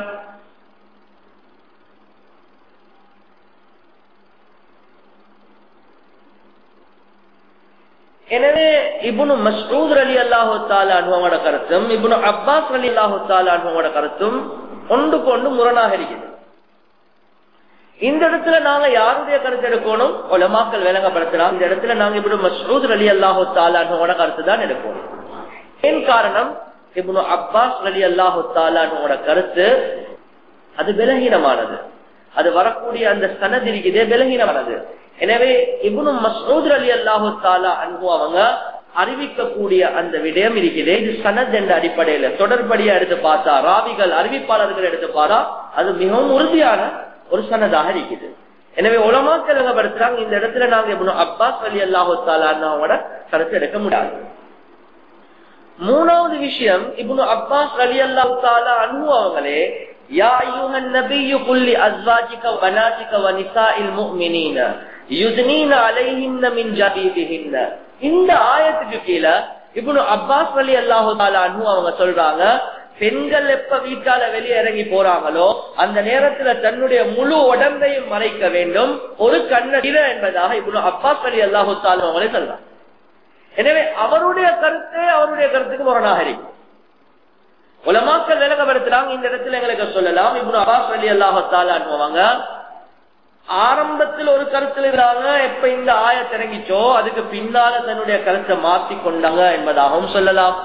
எனவே இபுனு மஸ்ரூத் அலி அல்லாஹு தாலானோட கருத்தும் இபுனு அப்பாஸ் அலி அல்லாஹு தாலானோட கருத்தும் ஒன்றுக்கு ஒன்று முரணாக இருக்குது இந்த இடத்துல நாங்க யாருடைய கருத்து எடுக்கணும் உலமாக்கள் விளங்கப்படுத்தலாம் இந்த இடத்துல நாங்க இப்படி மஸ்ரூத் அலி அல்லாஹு தாலானோட கருத்து தான் எடுக்கணும் ஏன் காரணம் இபுனு அப்பாஸ் அலி அல்லாஹு தாலானோட கருத்து அது பலகீனமானது அது வரக்கூடிய அந்த சனது இருக்குதே பலகீனமானது எனவே இவனு மசூத் அலி அல்லாஹு தாலா அன்பு அவங்க அறிவிக்கக்கூடிய அந்த விடயம் இருக்குது இது சனத் என்ற அடிப்படையில தொடர்படியா எடுத்து பார்த்தா ராவிகள் அறிவிப்பாளர்கள் எடுத்து பார்த்தா அது மிகவும் உறுதியான ஒரு சனதாக இருக்குது எனவே உலமாக்கள் படுத்துறாங்க இந்த இடத்துல நாங்க இவனு அப்பாஸ் அலி அல்லாஹு தாலாவோட கருத்து எடுக்க முடியாது மூணாவது விஷயம் இப்னு அப்பாஸ் அலி அல்லாஹு தாலா அன்பு அவங்களே யா ஐயுஹன் நபியு குல்லி அஸ்வாஜிக வனாசிக வனிசாஇல் முஃமினீன யுத்னீன அலைஹின்ன மின் ஜபீபிஹின்ன இந்த ஆயத்துக்கு கீழே இப்னு அப்பாஸ் அலி அல்லாஹு தாலா அன்பு அவங்க சொல்றாங்க பெண்கள் எப்ப வீட்டால வெளியே இறங்கி போறாங்களோ அந்த நேரத்துல தன்னுடைய முழு உடம்பையும் மறைக்க வேண்டும் ஒரு கண்ணீர என்பதாக இப்னு அப்பாஸ் அலி அல்லாஹு தாலா அவங்களே சொல்றாங்க எனவே அவருடைய கருத்தே அவருடைய கருத்துக்கு முரணாக இருக்கும் உலமாக்கள் விலகப்படுத்துறாங்க இந்த இடத்துல எங்களுக்கு சொல்லலாம் இப்படி அபாஸ் அலி அல்லாஹால அனுபவங்க ஆரம்பத்தில் ஒரு கருத்துல இருந்தாங்க எப்ப இந்த ஆய திறங்கிச்சோ அதுக்கு பின்னால தன்னுடைய கருத்தை மாற்றி கொண்டாங்க என்பதாகவும் சொல்லலாம்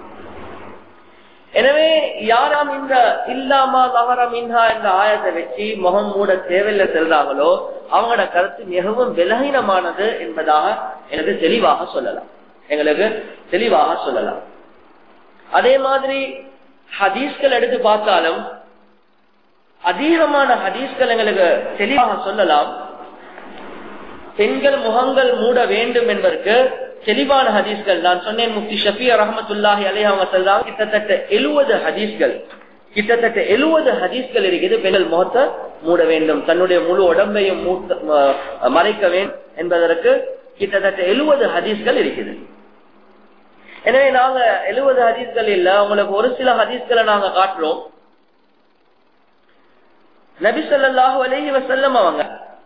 எனவே யாராம் இந்த இல்லாமா நகர மின்ஹா என்ற ஆயத்தை வச்சு முகம் மூட தேவையில்லை செல்றாங்களோ அவங்களோட கருத்து மிகவும் விலகினமானது என்பதாக எனக்கு தெளிவாக சொல்லலாம் எங்களுக்கு தெளிவாக சொல்லலாம் அதே மாதிரி ஹதீஸ்கள் எடுத்து பார்த்தாலும் அதிகமான ஹதீஸ்கள் எங்களுக்கு தெளிவாக சொல்லலாம் பெண்கள் முகங்கள் மூட வேண்டும் என்பதற்கு தெளிவான ஹதீஸ்கள் நான் சொன்னேன் முக்தி ஷபியா ரஹமத்துல்லாஹி அலே அவங்க சொல்றாங்க கிட்டத்தட்ட எழுபது ஹதீஸ்கள் கிட்டத்தட்ட எழுபது ஹதீஸ்கள் இருக்குது பெண்கள் முகத்தை மூட வேண்டும் தன்னுடைய முழு உடம்பையும் மறைக்க வேண்டும் என்பதற்கு கிட்டத்தட்ட எழுபது ஹதீஸ்கள் இருக்குது எனவே நாங்க எழுபது ஹதீஸ்கள் இல்ல உங்களுக்கு ஒரு சில ஹதீஸ்களை நாங்க காட்டுறோம் நபி ஸல்லல்லாஹு அலைஹி வஸல்லம் அவங்க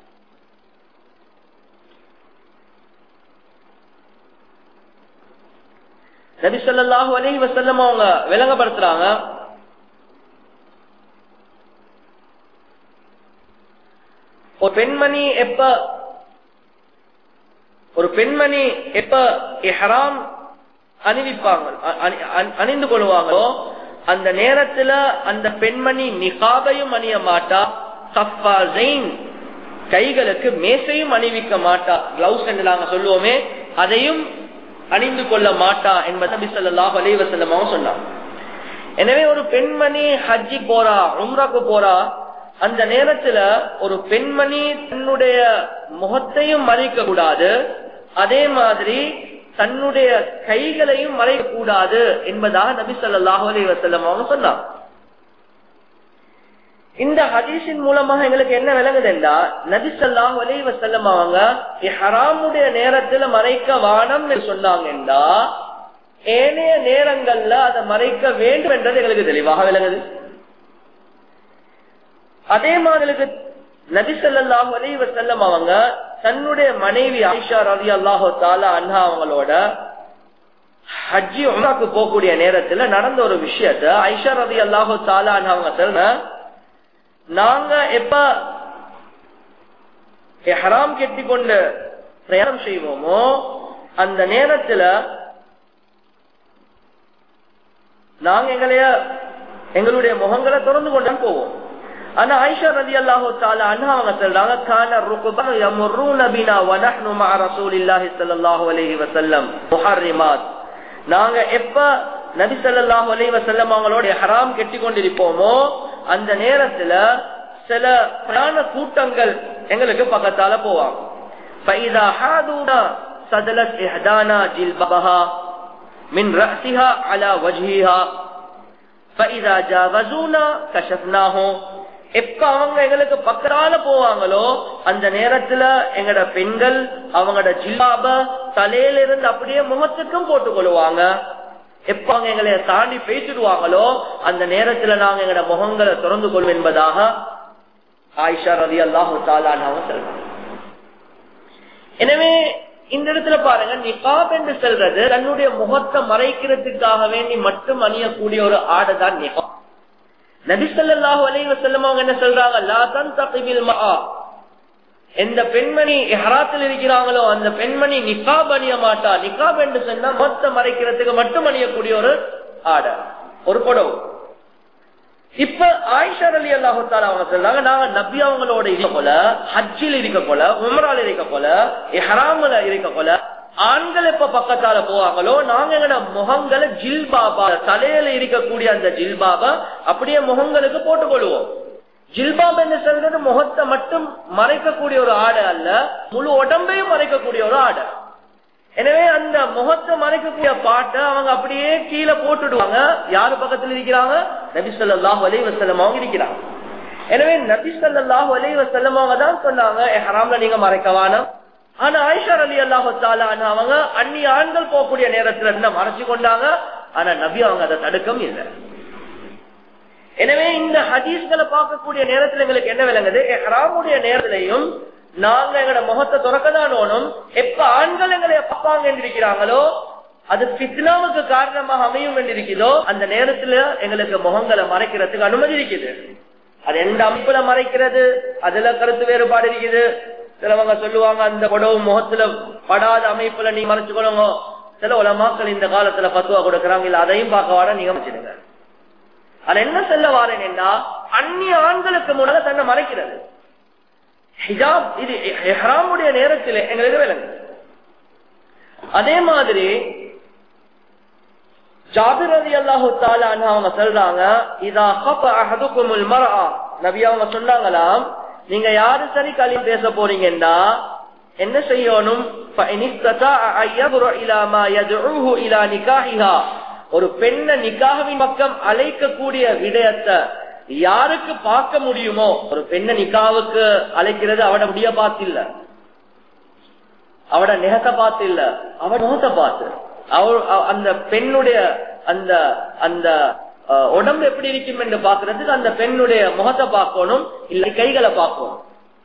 நபி ஸல்லல்லாஹு அலைஹி வஸல்லம் அவங்க விளங்கப்படுத்துறாங்க ஒரு பெண்மணி எப்ப ஒரு பெண்மணி எப்ப இஹ்ராம் அணிவிப்பாங்க அ- அணி- அணி- அணிந்து கொள்வாங்களோ அந்த நேரத்துல அந்த பெண்மணி நிகாபையும் அணிய மாட்டா கஃபாசைன் கைகளுக்கு மேசையும் அணிவிக்க மாட்டா கிளவுஸ் என்று நாங்க சொல்லுவோமே அதையும் அணிந்து கொள்ள மாட்டா என்பதை நபி ஸல்லல்லாஹு அலைஹி வஸல்லம் அவங்க சொன்னாங்க எனவே ஒரு பெண்மணி ஹஜ்ஜி போறா உம்ராக்கு போறா அந்த நேரத்துல ஒரு பெண்மணி தன்னுடைய முகத்தையும் மறைக்க கூடாது அதே மாதிரி தன்னுடைய கைகளையும் மறைக்க கூடாது என்பதாக நபி ஸல்லல்லாஹு அலைஹி வஸல்லம் அவங்க சொன்னாங்க இந்த ஹதீஸின் மூலமாக எங்களுக்கு என்ன விளங்குதுண்டா நபி ஸல்லல்லாஹு அலைஹி வஸல்லம் அவங்க இஹ்ராமுடைய நேரத்துல மறைக்க வானம் சொன்னாங்கண்டா ஏனைய நேரங்கள்ல அதை மறைக்க வேண்டும் என்றது எங்களுக்கு தெளிவாக விளங்குது அதே மாதிரி நபி ஸல்லல்லாஹு அலைஹி வஸல்லம் அவங்க தன்னுடைய மனைவி ஆயிஷா ரலியல்லாஹு தஆலா அன்ஹா அவங்களோட ஹஜ்ஜி உம்ராக்கு போகக்கூடிய நேரத்துல நடந்த ஒரு விஷயத்த ஐஷா ரலியல்லாஹு தஆலா அன்ஹா அவங்க சொல்ற நாங்க எப்ப எஹராம் கெட்டி கொண்டு பிரயாணம் செய்வோமோ அந்த நேரத்துல நாங்க எங்களைய எங்களுடைய முகங்களை திறந்து கொண்டு போவோம் ஆனா ஆயிஷா ரதி அல்லாஹு தாலா அண்ணா அவங்க சொல்றாங்க கான ருக்குபா யமுர்ரூன பினா வ நஹ்னு மஅ ரசூலில்லாஹி ஸல்லல்லாஹு அலைஹி வஸல்லம் முஹர்ரிமாத் நாங்க எப்ப நபி ஸல்லல்லாஹு அலைஹி வஸல்லம் அவங்களோட ஹராம் கெட்டி கொண்டிருப்போமோ அந்த நேரத்துல சில பிராண கூட்டங்கள் எங்களுக்கு பக்கத்தால போவாங்க فإذا حادونا سدلت إحدانا جلبابها من رأسها على وجهها فإذا جاوزونا كشفناه எப்ப அவங்க எங்களுக்கு பக்கத்தால போவாங்களோ அந்த நேரத்துல எங்கட பெண்கள் அவங்களோட ஜில்லாப தலையில இருந்து அப்படியே முகத்துக்கும் போட்டுக் கொள்வாங்க எப்ப அவங்க எங்களை தாண்டி பேசிடுவாங்களோ அந்த நேரத்துல நாங்க எங்கட முகங்களை திறந்து கொள்வோம் என்பதாக ஆயிஷா ரதி அல்லாஹு தாலான்னு சொல்றாங்க எனவே இந்த இடத்துல பாருங்க நிகாப் என்று சொல்றது தன்னுடைய முகத்தை மறைக்கிறதுக்காக வேண்டி மட்டும் அணியக்கூடிய ஒரு ஆடைதான் நிகாப் நபிசல்லாஹு அலைஹி வஸல்லம் அவங்க என்ன சொல்றாங்க லா தன்தகிபில் மஆ எந்த பெண்மணி இஹ்ராத்தில் இருக்கிறாங்களோ அந்த பெண்மணி நிகாப் அணிய மாட்டா நிகாப் என்று சொன்னா முகத்தை மறைக்கிறதுக்கு மட்டும் அணியக்கூடிய ஒரு ஆடை ஒரு புடவு இப்ப ஆயிஷா அலி அல்லாஹால அவங்க சொல்றாங்க நாங்க நபி அவங்களோட இருக்க போல ஹஜ்ஜில் இருக்க போல உமரால் இருக்க போல ஹராமல இருக்க போல ஆண்கள் எப்ப பக்கத்தால போவாங்களோ நாங்க எங்கட முகங்களை ஜில்பாபா தலையில இருக்கக்கூடிய அந்த ஜில்பாபா அப்படியே முகங்களுக்கு போட்டுக் கொள்வோம் ஜில்பாப் என்ன சொல்றது முகத்தை மட்டும் மறைக்கக்கூடிய ஒரு ஆடை அல்ல முழு உடம்பையும் மறைக்கக்கூடிய ஒரு ஆடை எனவே அந்த முகத்தை மறைக்கக்கூடிய பாட்டை அவங்க அப்படியே கீழே போட்டுடுவாங்க யாரு பக்கத்துல இருக்கிறாங்க நபி சொல்லாஹ் அலி வசல்லம் அவங்க இருக்கிறாங்க எனவே நபி சொல்லாஹ் அலி வசல்லம் அவங்க தான் சொன்னாங்க ஹராம்ல நீங்க மறைக்கவான ஆனா ஆயிஷா அலி அல்லாஹு அவங்க அந்நிய ஆண்கள் போகக்கூடிய நேரத்துல என்ன மறைச்சு கொண்டாங்க ஆனா நபி அவங்க அதை தடுக்கவும் இல்லை எனவே இந்த ஹதீஸ்களை பார்க்கக்கூடிய நேரத்துல எங்களுக்கு என்ன விளங்குது ஹராமுடைய நேரத்திலையும் நாங்க எங்களோட முகத்தை துறக்கதானோனும் எப்ப ஆண்கள் எங்களை பார்ப்பாங்க இருக்கிறாங்களோ அது பித்னாவுக்கு காரணமாக அமையும் என்றிருக்குதோ அந்த நேரத்துல எங்களுக்கு முகங்களை மறைக்கிறதுக்கு அனுமதி இருக்குது அது எந்த அமைப்புல மறைக்கிறது அதுல கருத்து வேறுபாடு இருக்குது சிலவங்க சொல்லுவாங்க அந்த புடவு முகத்துல படாத அமைப்புல நீ மறைச்சுக்கொள்ளுங்க சில உலமாக்கள் இந்த காலத்துல பத்துவா கொடுக்கறாங்க இல்ல அதையும் பார்க்க வாட நீங்க வச்சிருங்க அது என்ன சொல்ல வாரேன்னா அந்நிய ஆண்களுக்கு முன்னால தன்னை மறைக்கிறது ஹிஜாப் இது எஹ்ராமுடைய நேரத்தில் எங்களுக்கு விளங்கு அதே மாதிரி ஜாபிர் அலி அல்லாஹு தாலான்னு அவங்க சொல்றாங்க இதா ஹப அஹதுக்குமுல் மரா நபி அவங்க சொன்னாங்களாம் நீங்க யாரு சரி களி பேச போறீங்கன்னா என்ன செய்யணும் ஒரு பெண்ண நிக்காவின் பக்கம் அழைக்கக்கூடிய விடயத்தை யாருக்கு பார்க்க முடியுமோ ஒரு பெண்ண நிக்காவுக்கு அழைக்கிறது அவட முடிய பார்த்தில்ல அவட நெகத்தை பார்த்து இல்ல அவட முகத்தை பார்த்து அவ அந்த பெண்ணுடைய அந்த அந்த அஹ், உடம்பு எப்படி இருக்கும் என்று பாக்குறதுக்கு அந்த பெண்ணுடைய முகத்தை பார்க்கணும் இல்லை கைகளை பார்க்கணும்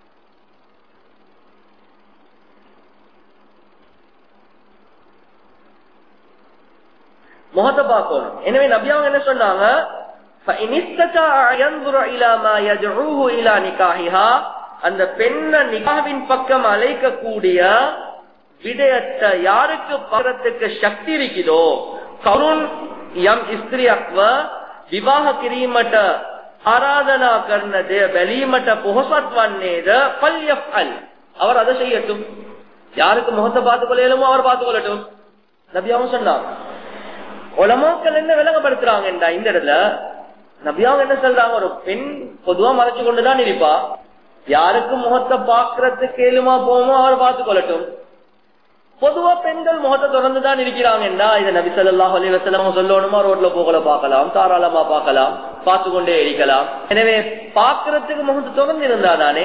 முகத்தை பார்க்கணும் எனவே நபி அவங்க என்ன சொன்னாங்க فَإِنِ اسْتَطَاعَ أَن يَنظُرَ إِلَى مَا يَدْعُوهُ إِلَى نِكَاحِهَا அந்த பெண்ண நிகாவின் பக்கம் அழைக்கக்கூடிய விடயத்தை யாருக்கு பார்க்கறதுக்கு சக்தி இருக்குதோ கருண் යම් ස්ත්‍රියක්ව විවාහ කිරීමට ආරාධනා කරන දේ බැලීමට පොහොසත් වන්නේද පල්යෆල් அவர் அதை செய்யட்டும் யாருக்கு முகத்தை பார்த்துக் கொள்ளையிலுமோ அவர் பார்த்துக் கொள்ளட்டும் நபியாவும் சொன்னாங்க உலமாக்கள் என்ன விளங்கப்படுத்துறாங்கடா இந்த இடத்துல நபியாவும் என்ன சொல்றாங்க ஒரு பெண் பொதுவா மறைச்சு கொண்டுதான் இருப்பா யாருக்கு முகத்தை பாக்குறதுக்கு ஏழுமா போமோ அவர் பார்த்துக் கொள்ளட்டும் பொதுவா பெண்கள் முகத்தை திறந்துதான் இருக்கிறாங்கன்னா இதை நபி ஸல்லல்லாஹு அலைஹி வஸல்லம் சொல்லணுமா ரோட்ல போகல பார்க்கலாம் தாராளமா பார்க்கலாம் பார்த்து கொண்டே இருக்கலாம் எனவே பார்க்கறதுக்கு முகத்தை திறந்து இருந்தா தானே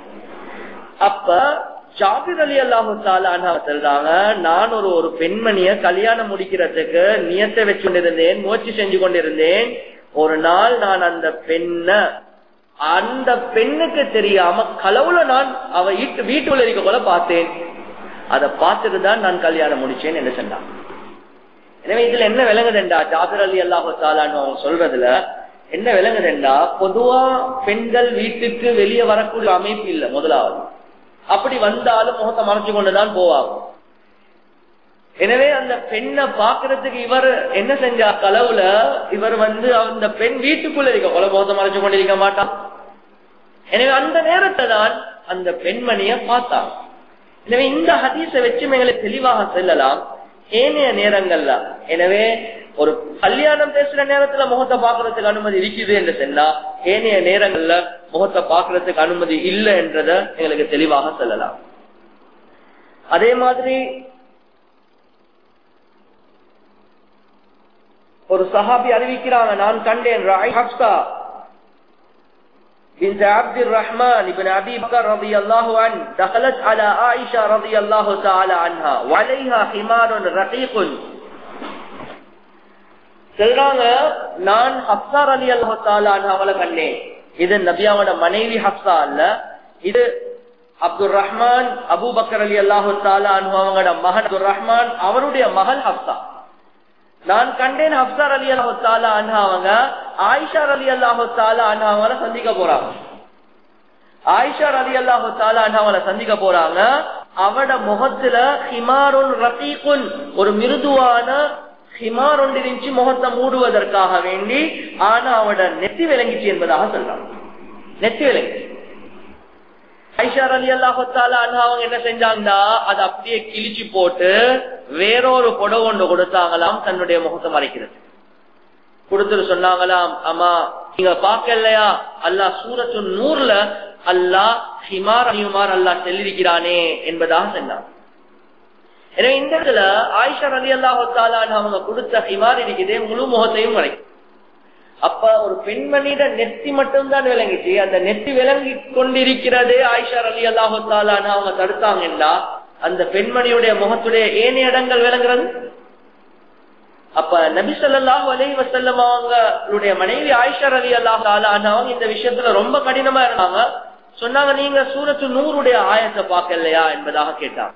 அப்ப ஜாபிர் அலி அல்லாஹு தாலா சொல்றாங்க நான் ஒரு ஒரு பெண்மணிய கல்யாணம் முடிக்கிறதுக்கு நியத்தை வச்சு கொண்டிருந்தேன் முயற்சி செஞ்சு கொண்டிருந்தேன் ஒரு நாள் நான் அந்த பெண்ண அந்த பெண்ணுக்கு தெரியாம களவுல நான் அவ வீட்டு வீட்டுல இருக்க போல பார்த்தேன் அதை பார்த்துட்டு தான் நான் கல்யாணம் முடிச்சேன் என்று சொன்னான் எனவே இதுல என்ன விளங்குதுண்டா ஜாபிர் அலி அல்லாஹு தாலான்னு அவங்க சொல்றதுல என்ன விளங்குதுண்டா பொதுவா பெண்கள் வீட்டுக்கு வெளியே வரக்கூடிய அமைப்பு இல்லை முதலாவது அப்படி வந்தாலும் முகத்தை மறைச்சு கொண்டுதான் போவாங்க எனவே அந்த பெண்ணை பாக்குறதுக்கு இவர் என்ன செஞ்சா களவுல இவர் வந்து அந்த பெண் வீட்டுக்குள்ள இருக்க கொலை முகத்தை மறைச்சு கொண்டிருக்க மாட்டான் எனவே அந்த நேரத்தை தான் அந்த பெண்மணிய பார்த்தாங்க எனவே இந்த ஹதீஸை வச்சு எங்களை தெளிவாக செல்லலாம் ஏனைய நேரங்கள்ல எனவே ஒரு கல்யாணம் பேசுற நேரத்துல முகத்தை பாக்குறதுக்கு அனுமதி இருக்குது என்று சொன்னா ஏனைய நேரங்கள்ல முகத்தை பாக்குறதுக்கு அனுமதி இல்லை என்றத எங்களுக்கு தெளிவாக சொல்லலாம் அதே மாதிரி ஒரு சஹாபி அறிவிக்கிறாங்க நான் கண்டேன் ராய் ஹப்சா بنت عبد الرحمن بن أبي بكر رضي الله عنه دخلت على عائشة رضي الله تعالى عنها وعليها حمار رقيق சொல்றாங்க நான் ஹப்சார் அலி அல்லாஹால அவளை கண்டேன் இது நபியாவோட மனைவி ஹப்சா அல்ல இது அப்துல் ரஹ்மான் அபு பக்கர் அலி அல்லாஹு அவங்களோட மகன் அப்துல் ரஹ்மான் அவருடைய மகள் ஹப்சா நான் கண்டேன் ஹப்சார் அலி அல்லாஹால அவங்க ஆயிஷார் அலி அல்லாஹால அவங்கள சந்திக்க போறாங்க ஆயிஷார் அலி அல்லாஹால அவங்கள சந்திக்க போறாங்க அவட முகத்துல ஹிமாருன் ரத்தீகுன் ஒரு மிருதுவான ஹிமார் ஒன்று இருந்துச்சு முகத்தை மூடுவதற்காக வேண்டி ஆனா அவட நெத்தி விளங்கிச்சு என்பதாக சொல்றாங்க நெத்தி விளங்கி ஐஷார் அலி அல்லாஹால அவங்க என்ன செஞ்சாங்கன்னா அதை அப்படியே கிழிச்சு போட்டு வேறொரு புடவை ஒன்று கொடுத்தாங்களாம் தன்னுடைய முகத்தை மறைக்கிறது கொடுத்துட்டு சொன்னாங்களாம் ஆமா நீங்க பாக்கலையா அல்லா சூரத்து நூறுல அல்லா ஹிமார் அணியுமார் அல்லா செல்லிருக்கிறானே என்பதாக சொன்னாங்க எனவே இந்த இடத்துல ஆயிஷா அலி அல்லாஹாலான்னு அவங்க கொடுத்த ஹிமார் இருக்குதே முழு முகத்தையும் மறைக்கும் அப்ப ஒரு பெண்மணியிட நெத்தி மட்டும்தான் விளங்கிச்சு அந்த நெத்தி விளங்கி கொண்டிருக்கிறதே ஆயிஷா அலி அல்லாஹாலான்னு அவங்க தடுத்தாங்கன்னா அந்த பெண்மணியுடைய முகத்துடைய ஏனைய இடங்கள் விளங்குறது அப்ப நபி சொல்லாஹு அலி வசல்லம் அவங்களுடைய மனைவி ஆயிஷா அலி அல்லாஹ் இந்த விஷயத்துல ரொம்ப கடினமா இருந்தாங்க சொன்னாங்க நீங்க சூரத்து நூறுடைய ஆயத்தை பார்க்கலையா என்பதாக கேட்டாங்க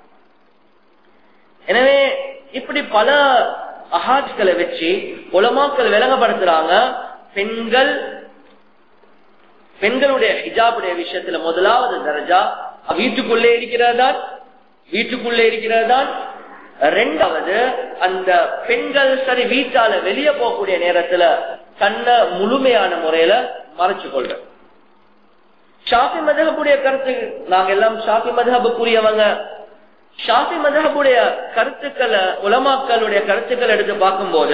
எனவே இப்படி பல அஹாஜ்களை வச்சு உலமாக்கள் விளங்கப்படுத்துறாங்க பெண்கள் பெண்களுடைய ஹிஜாபுடைய விஷயத்துல முதலாவது தரஜா வீட்டுக்குள்ளே இருக்கிறதான் வீட்டுக்குள்ளே இருக்கிறதான் ரெண்டாவது அந்த பெண்கள் சரி வீட்டால வெளியே போகக்கூடிய நேரத்துல தன்னை முழுமையான முறையில மறைச்சு கொள்ற ஷாஃபி மதகப்புடைய கருத்து நாங்க எல்லாம் ஷாஃபி மதகப்புக்குரியவங்க ஷாஃபி மதகப்புடைய கருத்துக்களை உலமாக்களுடைய கருத்துக்கள் எடுத்து பார்க்கும்போது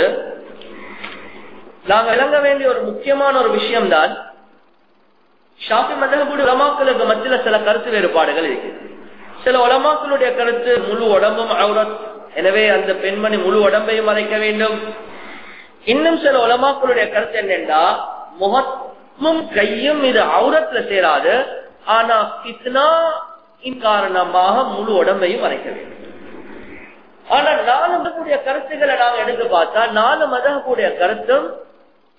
நாங்க விளங்க வேண்டிய ஒரு முக்கியமான ஒரு விஷயம்தான் ஷாஃபி மதகப்புடைய உலமாக்களுக்கு மத்தியில சில கருத்து வேறுபாடுகள் இருக்கு சில உலமாக்களுடைய கருத்து முழு உடம்பும் அவுரத் எனவே அந்த பெண்மணி முழு உடம்பையும் மறைக்க வேண்டும் இன்னும் சில உலமாக்களுடைய கருத்து என்னென்றா முகமும் கையும் இது அவுரத்துல சேராது ஆனா கித்னா காரணமாக முழு உடம்பையும் மறைக்க வேண்டும் ஆனா நாலு மதக்கூடிய கருத்துக்களை நாங்க எடுத்து பார்த்தா நாலு மதக்கூடிய கருத்தும்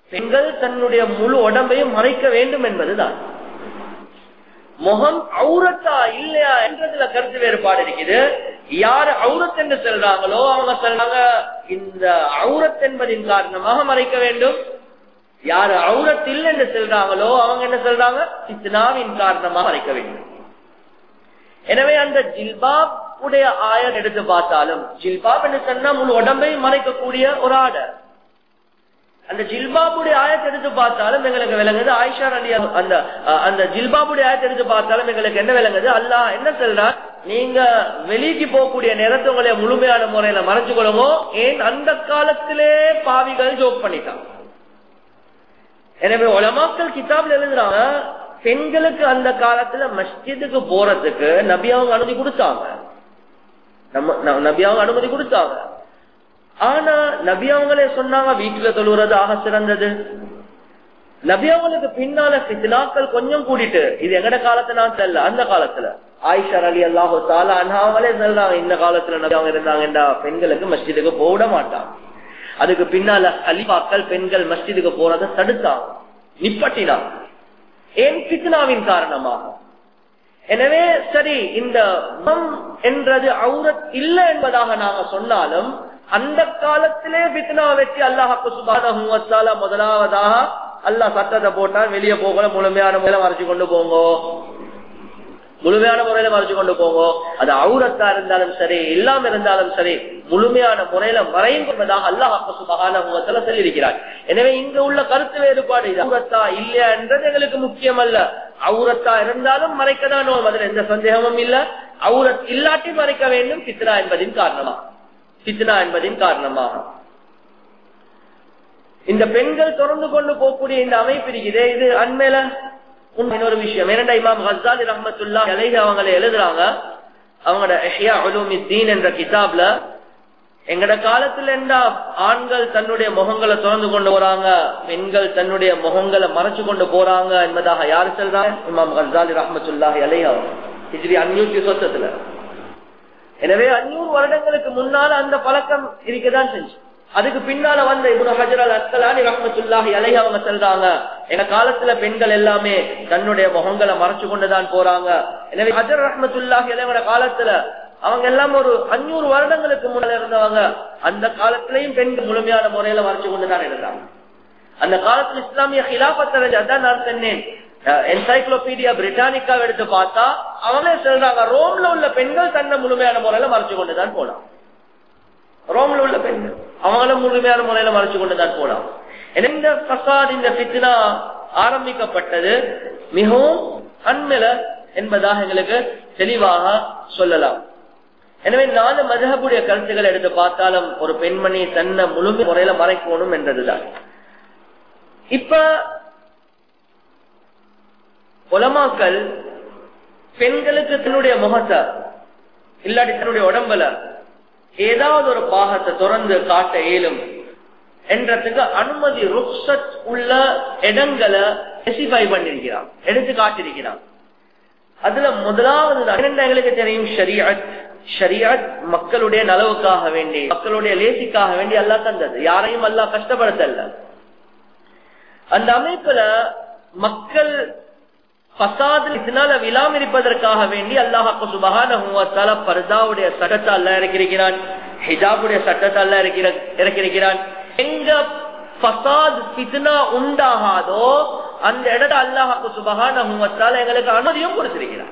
பெண்கள் தன்னுடைய முழு உடம்பையும் மறைக்க வேண்டும் என்பதுதான் முகம் அவுரத்தா இல்லையா என்றதுல கருத்து வேறுபாடு இருக்குது யார் அவுரத் என்று சொல்றாங்களோ அவங்க சொல்றாங்க இந்த அவுரத் என்பதின் காரணமாக மறைக்க வேண்டும் யாரு அவுரத் இல்லை என்று சொல்றாங்களோ அவங்க என்ன சொல்றாங்க இத்னாவின் காரணமாக மறைக்க வேண்டும் எனவே அந்த ஜில்பாப் உடைய ஆயர் எடுத்து பார்த்தாலும் ஜில்பாப் என்று சொன்னா முழு உடம்பை மறைக்கக்கூடிய ஒரு ஆடர் அந்த ஜில்பாபுடைய ஆயத்தை எடுத்து பார்த்தாலும் எங்களுக்கு விளங்குது ஆயிஷா அலி அந்த அந்த ஜில்பாபுடைய ஆயத்தை எடுத்து பார்த்தாலும் எங்களுக்கு என்ன விளங்குது அல்லா என்ன சொல்றார் நீங்க வெளிக்கு போகக்கூடிய நேரத்தை உங்களை முழுமையான முறையில மறைச்சு கொள்ளுமோ ஏன் அந்த காலத்திலே பாவிகள் ஜோக் பண்ணிட்டாங்க எனவே உலமாக்கள் கிதாப்ல எழுதுறாங்க பெண்களுக்கு அந்த காலத்துல மஸ்ஜிதுக்கு போறதுக்கு நபி அவங்க அனுமதி கொடுத்தாங்க நம்ம நபி அவங்க அனுமதி கொடுத்தாங்க ஆனா நபி அவங்களே சொன்னாங்க வீட்டுல தொழுகிறது ஆக சிறந்தது நபி அவங்களுக்கு பின்னால சித்தினாக்கள் கொஞ்சம் கூட்டிட்டு இது எங்கட காலத்துல நான் தெரியல அந்த காலத்துல ஆயிஷர் அலி அல்லாஹு தாலா அவங்களே சொல்றாங்க இந்த காலத்துல நபி அவங்க இருந்தாங்கடா பெண்களுக்கு மஸ்ஜிதுக்கு போட மாட்டாங்க அதுக்கு பின்னால அலிபாக்கள் பெண்கள் மஸ்ஜிதுக்கு போறதை தடுத்தாங்க நிப்பட்டினாங்க ஏன் பித்னாவின் காரணமாக எனவே சரி இந்த மம் என்றது அவுரத் இல்லை என்பதாக நாங்க சொன்னாலும் அந்த காலத்திலே பித்னா வச்சு அல்லாஹாக்கு சுபான முதலாவதாக அல்லாஹ் சட்டத்தை போட்டா வெளியே போகல முழுமையான முறையில மறைச்சு கொண்டு போங்க முழுமையான முறையில மறைச்சு கொண்டு போங்க அது அவுரத்தா இருந்தாலும் சரி இல்லாம இருந்தாலும் சரி முழுமையான முறையில மறையும் என்பதாக அல்லாஹாக்கு சுபகான முகத்துல சொல்லியிருக்கிறார் எனவே இங்க உள்ள கருத்து வேறுபாடு இது அவுரத்தா இல்லையா என்றது எங்களுக்கு முக்கியம் அல்ல அவுரத்தா இருந்தாலும் மறைக்கதான் அதில் எந்த சந்தேகமும் இல்ல அவுரத் இல்லாட்டி மறைக்க வேண்டும் பித்னா என்பதின் காரணமா பித்னா என்பதின் காரணமாக இந்த பெண்கள் தொடர்ந்து கொண்டு போகக்கூடிய இந்த அமைப்பு இருக்குது இது அண்மையில இன்னொரு விஷயம் இரண்டா இமாம் ஹசாலி ரஹமத்துல்லா அலைஹி அவங்களை எழுதுறாங்க அவங்களோட எஹ்யா உலூமித்தீன் என்ற கிதாப்ல எங்கட காலத்துல இருந்தா ஆண்கள் தன்னுடைய முகங்களை திறந்து கொண்டு போறாங்க பெண்கள் தன்னுடைய முகங்களை மறைச்சு கொண்டு போறாங்க என்பதாக யாரு சொல்றாங்க இமாம் ஹசாலி ரஹமத்துல்லாஹி அலைஹி அவங்க ஹிஜ்ரி அஞ்சூத்தி சொத்தத்துல எனவே அஞ்சூறு வருடங்களுக்கு முன்னால அந்த பழக்கம் இருக்கதான் செஞ்சு அதுக்கு பின்னால வந்த இபுன ஹஜர் அல் அஸ்கலானி ரஹமத்துல்லாஹி அலை அவங்க சொல்றாங்க எங்க காலத்துல பெண்கள் எல்லாமே தன்னுடைய முகங்களை மறைச்சு கொண்டுதான் போறாங்க எனவே ஹஜர் ரஹமத்துல்லாஹி அலையோட காலத்துல அவங்க எல்லாம் ஒரு அஞ்சூறு வருடங்களுக்கு முன்னால இருந்தவங்க அந்த காலத்திலையும் பெண்கள் முழுமையான முறையில மறைச்சு கொண்டுதான் இருந்தாங்க அந்த காலத்துல இஸ்லாமிய ஹிலாபத்தை அதான் நான் சொன்னேன் என்சைக்ளோபீடியா பிரிட்டானிக்கா எடுத்து பார்த்தா அவங்களே சொல்றாங்க ரோம்ல உள்ள பெண்கள் தன்னை முழுமையான முறையில மறைச்சு கொண்டுதான் போனான் ரோம்ல உள்ள பெண்கள் அவங்களும் முழுமையான முறையில மறைச்சு கொண்டுதான் போனான் இந்த பசாத் இந்த பித்னா ஆரம்பிக்கப்பட்டது மிகவும் அண்மையில என்பதாக எங்களுக்கு தெளிவாக சொல்லலாம் எனவே நாலு மதகுடைய கருத்துக்களை எடுத்து பார்த்தாலும் ஒரு பெண்மணி தன்னை முழுமை முறையில மறைக்கணும் என்றதுதான் இப்ப உலமாக்கள் பெண்களுக்கு தன்னுடைய முகத்தை இல்லாட்டி தன்னுடைய உடம்புல ஏதாவது ஒரு பாகத்தை திறந்து காட்ட இயலும் என்றதுக்கு அனுமதி ருக்சத் உள்ள இடங்களை ஸ்பெசிஃபை பண்ணிருக்கிறான் எடுத்து காட்டிருக்கிறான் அதுல முதலாவது எங்களுக்கு தெரியும் ஷரியாத் ஷரியாத் மக்களுடைய நலவுக்காக வேண்டி மக்களுடைய லேசிக்காக வேண்டி அல்லா தந்தது யாரையும் அல்லா கஷ்டப்படுத்தல அந்த அமைப்புல மக்கள் பசாதில் இதனால விழாம் இருப்பதற்காக வேண்டி அல்லாஹாக்கு சுபகான பர்தாவுடைய சட்டத்தை அல்ல இறக்கிருக்கிறான் ஹிஜாபுடைய சட்டத்தை அல்ல இறக்கிருக்கிறான் எங்க பசாத் பித்னா உண்டாகாதோ அந்த இடத்த அல்லாஹாக்கு சுபகான எங்களுக்கு அனுமதியும் கொடுத்திருக்கிறான்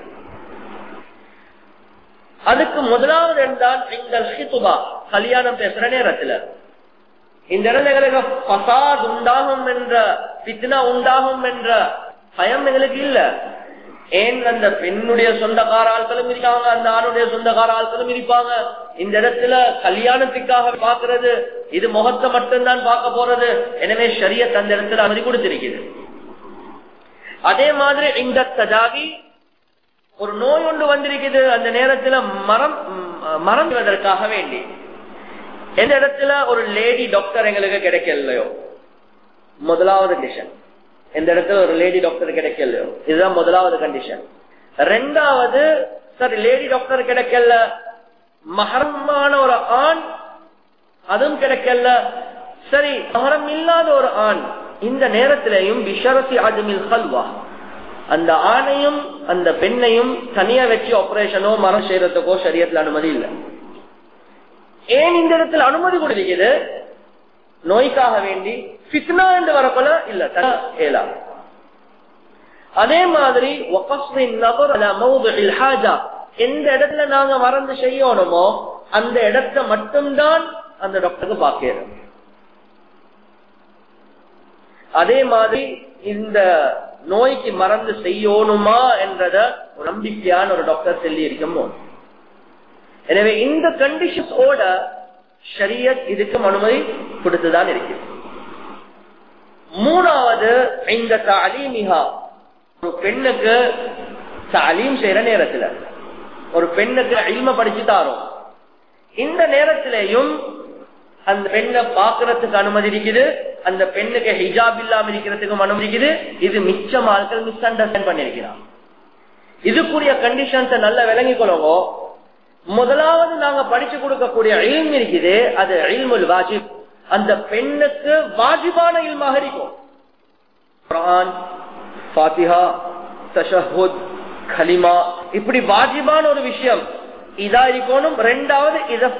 அதுக்கு முதலாவது என்றால் எங்கள் ஹிதுபா கல்யாணம் பேசுற நேரத்துல இந்த இடத்துல எங்களுக்கு பசாத் உண்டாகும் என்ற பித்னா உண்டாகும் என்ற பயம் எங்களுக்கு இல்ல ஏன் அந்த பெண்ணுடைய சொந்தக்கார ஆட்களும் இருக்காங்க அந்த ஆணுடைய சொந்தக்கார ஆட்களும் இருப்பாங்க இந்த இடத்துல கல்யாணத்துக்காக பாக்குறது இது முகத்தை மட்டும்தான் பார்க்க போறது எனவே ஷரியத் அந்த இடத்துல அனுமதி கொடுத்திருக்கிறது அதே மாதிரி இந்த தஜாவி ஒரு நோய் ஒன்று வந்திருக்குது அந்த நேரத்துல மரம் மறந்துவதற்காக வேண்டி எந்த இடத்துல ஒரு லேடி டாக்டர் எங்களுக்கு கிடைக்கலையோ முதலாவது கண்டிஷன் எந்த இடத்துல ஒரு லேடி டாக்டர் கிடைக்கலையோ இதுதான் முதலாவது கண்டிஷன் ரெண்டாவது சரி லேடி டாக்டர் கிடைக்கல மகரமான ஒரு ஆண் அதுவும் கிடைக்கல சரி மகரம் இல்லாத ஒரு ஆண் இந்த நேரத்திலேயும் பிஷரசி அஜமில் ஹல்வா அந்த ஆணையும் அந்த பெண்ணையும் தனியா வச்சு ஆபரேஷனோ மரம் செய்யறதுக்கோ சரியத்துல அனுமதி இல்லை ஏன் இந்த இடத்துல அனுமதி கொடுக்கிறது நோய்க்காக வேண்டி பித்னா என்று வரப்போல இல்ல ஏலா அதே மாதிரி எந்த இடத்துல நாங்க மறந்து செய்யணுமோ அந்த இடத்தை மட்டும்தான் அந்த டாக்டருக்கு பார்க்கிறோம் அதே மாதிரி இந்த நோய்க்கு மறந்து செய்யணுமா என்றத ஒரு நம்பிக்கையான ஒரு டாக்டர் சொல்லி இருக்கும் எனவே இந்த கண்டிஷன்ஸோட ஷரியத் இதுக்கும் அனுமதி கொடுத்துதான் இருக்கு மூணாவது இந்த தாலீமிகா ஒரு பெண்ணுக்கு தாலீம் செய்யற நேரத்துல ஒரு பெண்ணுக்கு அழிம படிச்சு தாரோம் இந்த நேரத்திலேயும் அந்த பெண்ணை பாக்குறதுக்கு அனுமதி இருக்குது அந்த பெண்ணுக்கு ஹிஜாப் இல்லாம இருக்கிறதுக்கும் அனுமதி இருக்குது இது மிச்சம் ஆட்கள் மிஸ் அண்டர்ஸ்டாண்ட் பண்ணிருக்கிறான் இதுக்குரிய கண்டிஷன்ஸை நல்லா விளங்கிக் கொள்ளுங்க முதலாவது நாங்க படிச்சு கொடுக்கக்கூடிய இல்ம் இருக்குது அது இல்முல் வாஜிப் அந்த பெண்ணுக்கு வாஜிபான இல்மாக இருக்கும் குரான் ஃபாத்திஹா தஷஹுத் கலிமா இப்படி வாஜிபான ஒரு விஷயம் இதா இருக்கணும் ரெண்டாவது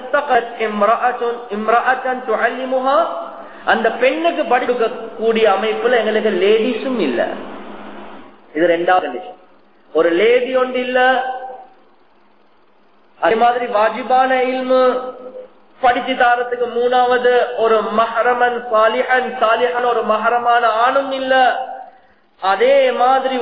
அந்த பெண்ணுக்கு படிக்கக்கூடிய அமைப்புல எங்களுக்கு லேடிஸும் இல்ல இது ரெண்டாவது கண்டிஷன் ஒரு லேடி ஒன்று இல்ல அதே மாதிரி வாஜிபான இல்மு படிச்சு தாரத்துக்கு மூணாவது ஒரு மஹரமன் சாலிஹன் சாலிஹன் ஒரு மஹரமான ஆணும் இல்ல அதே மாதிரி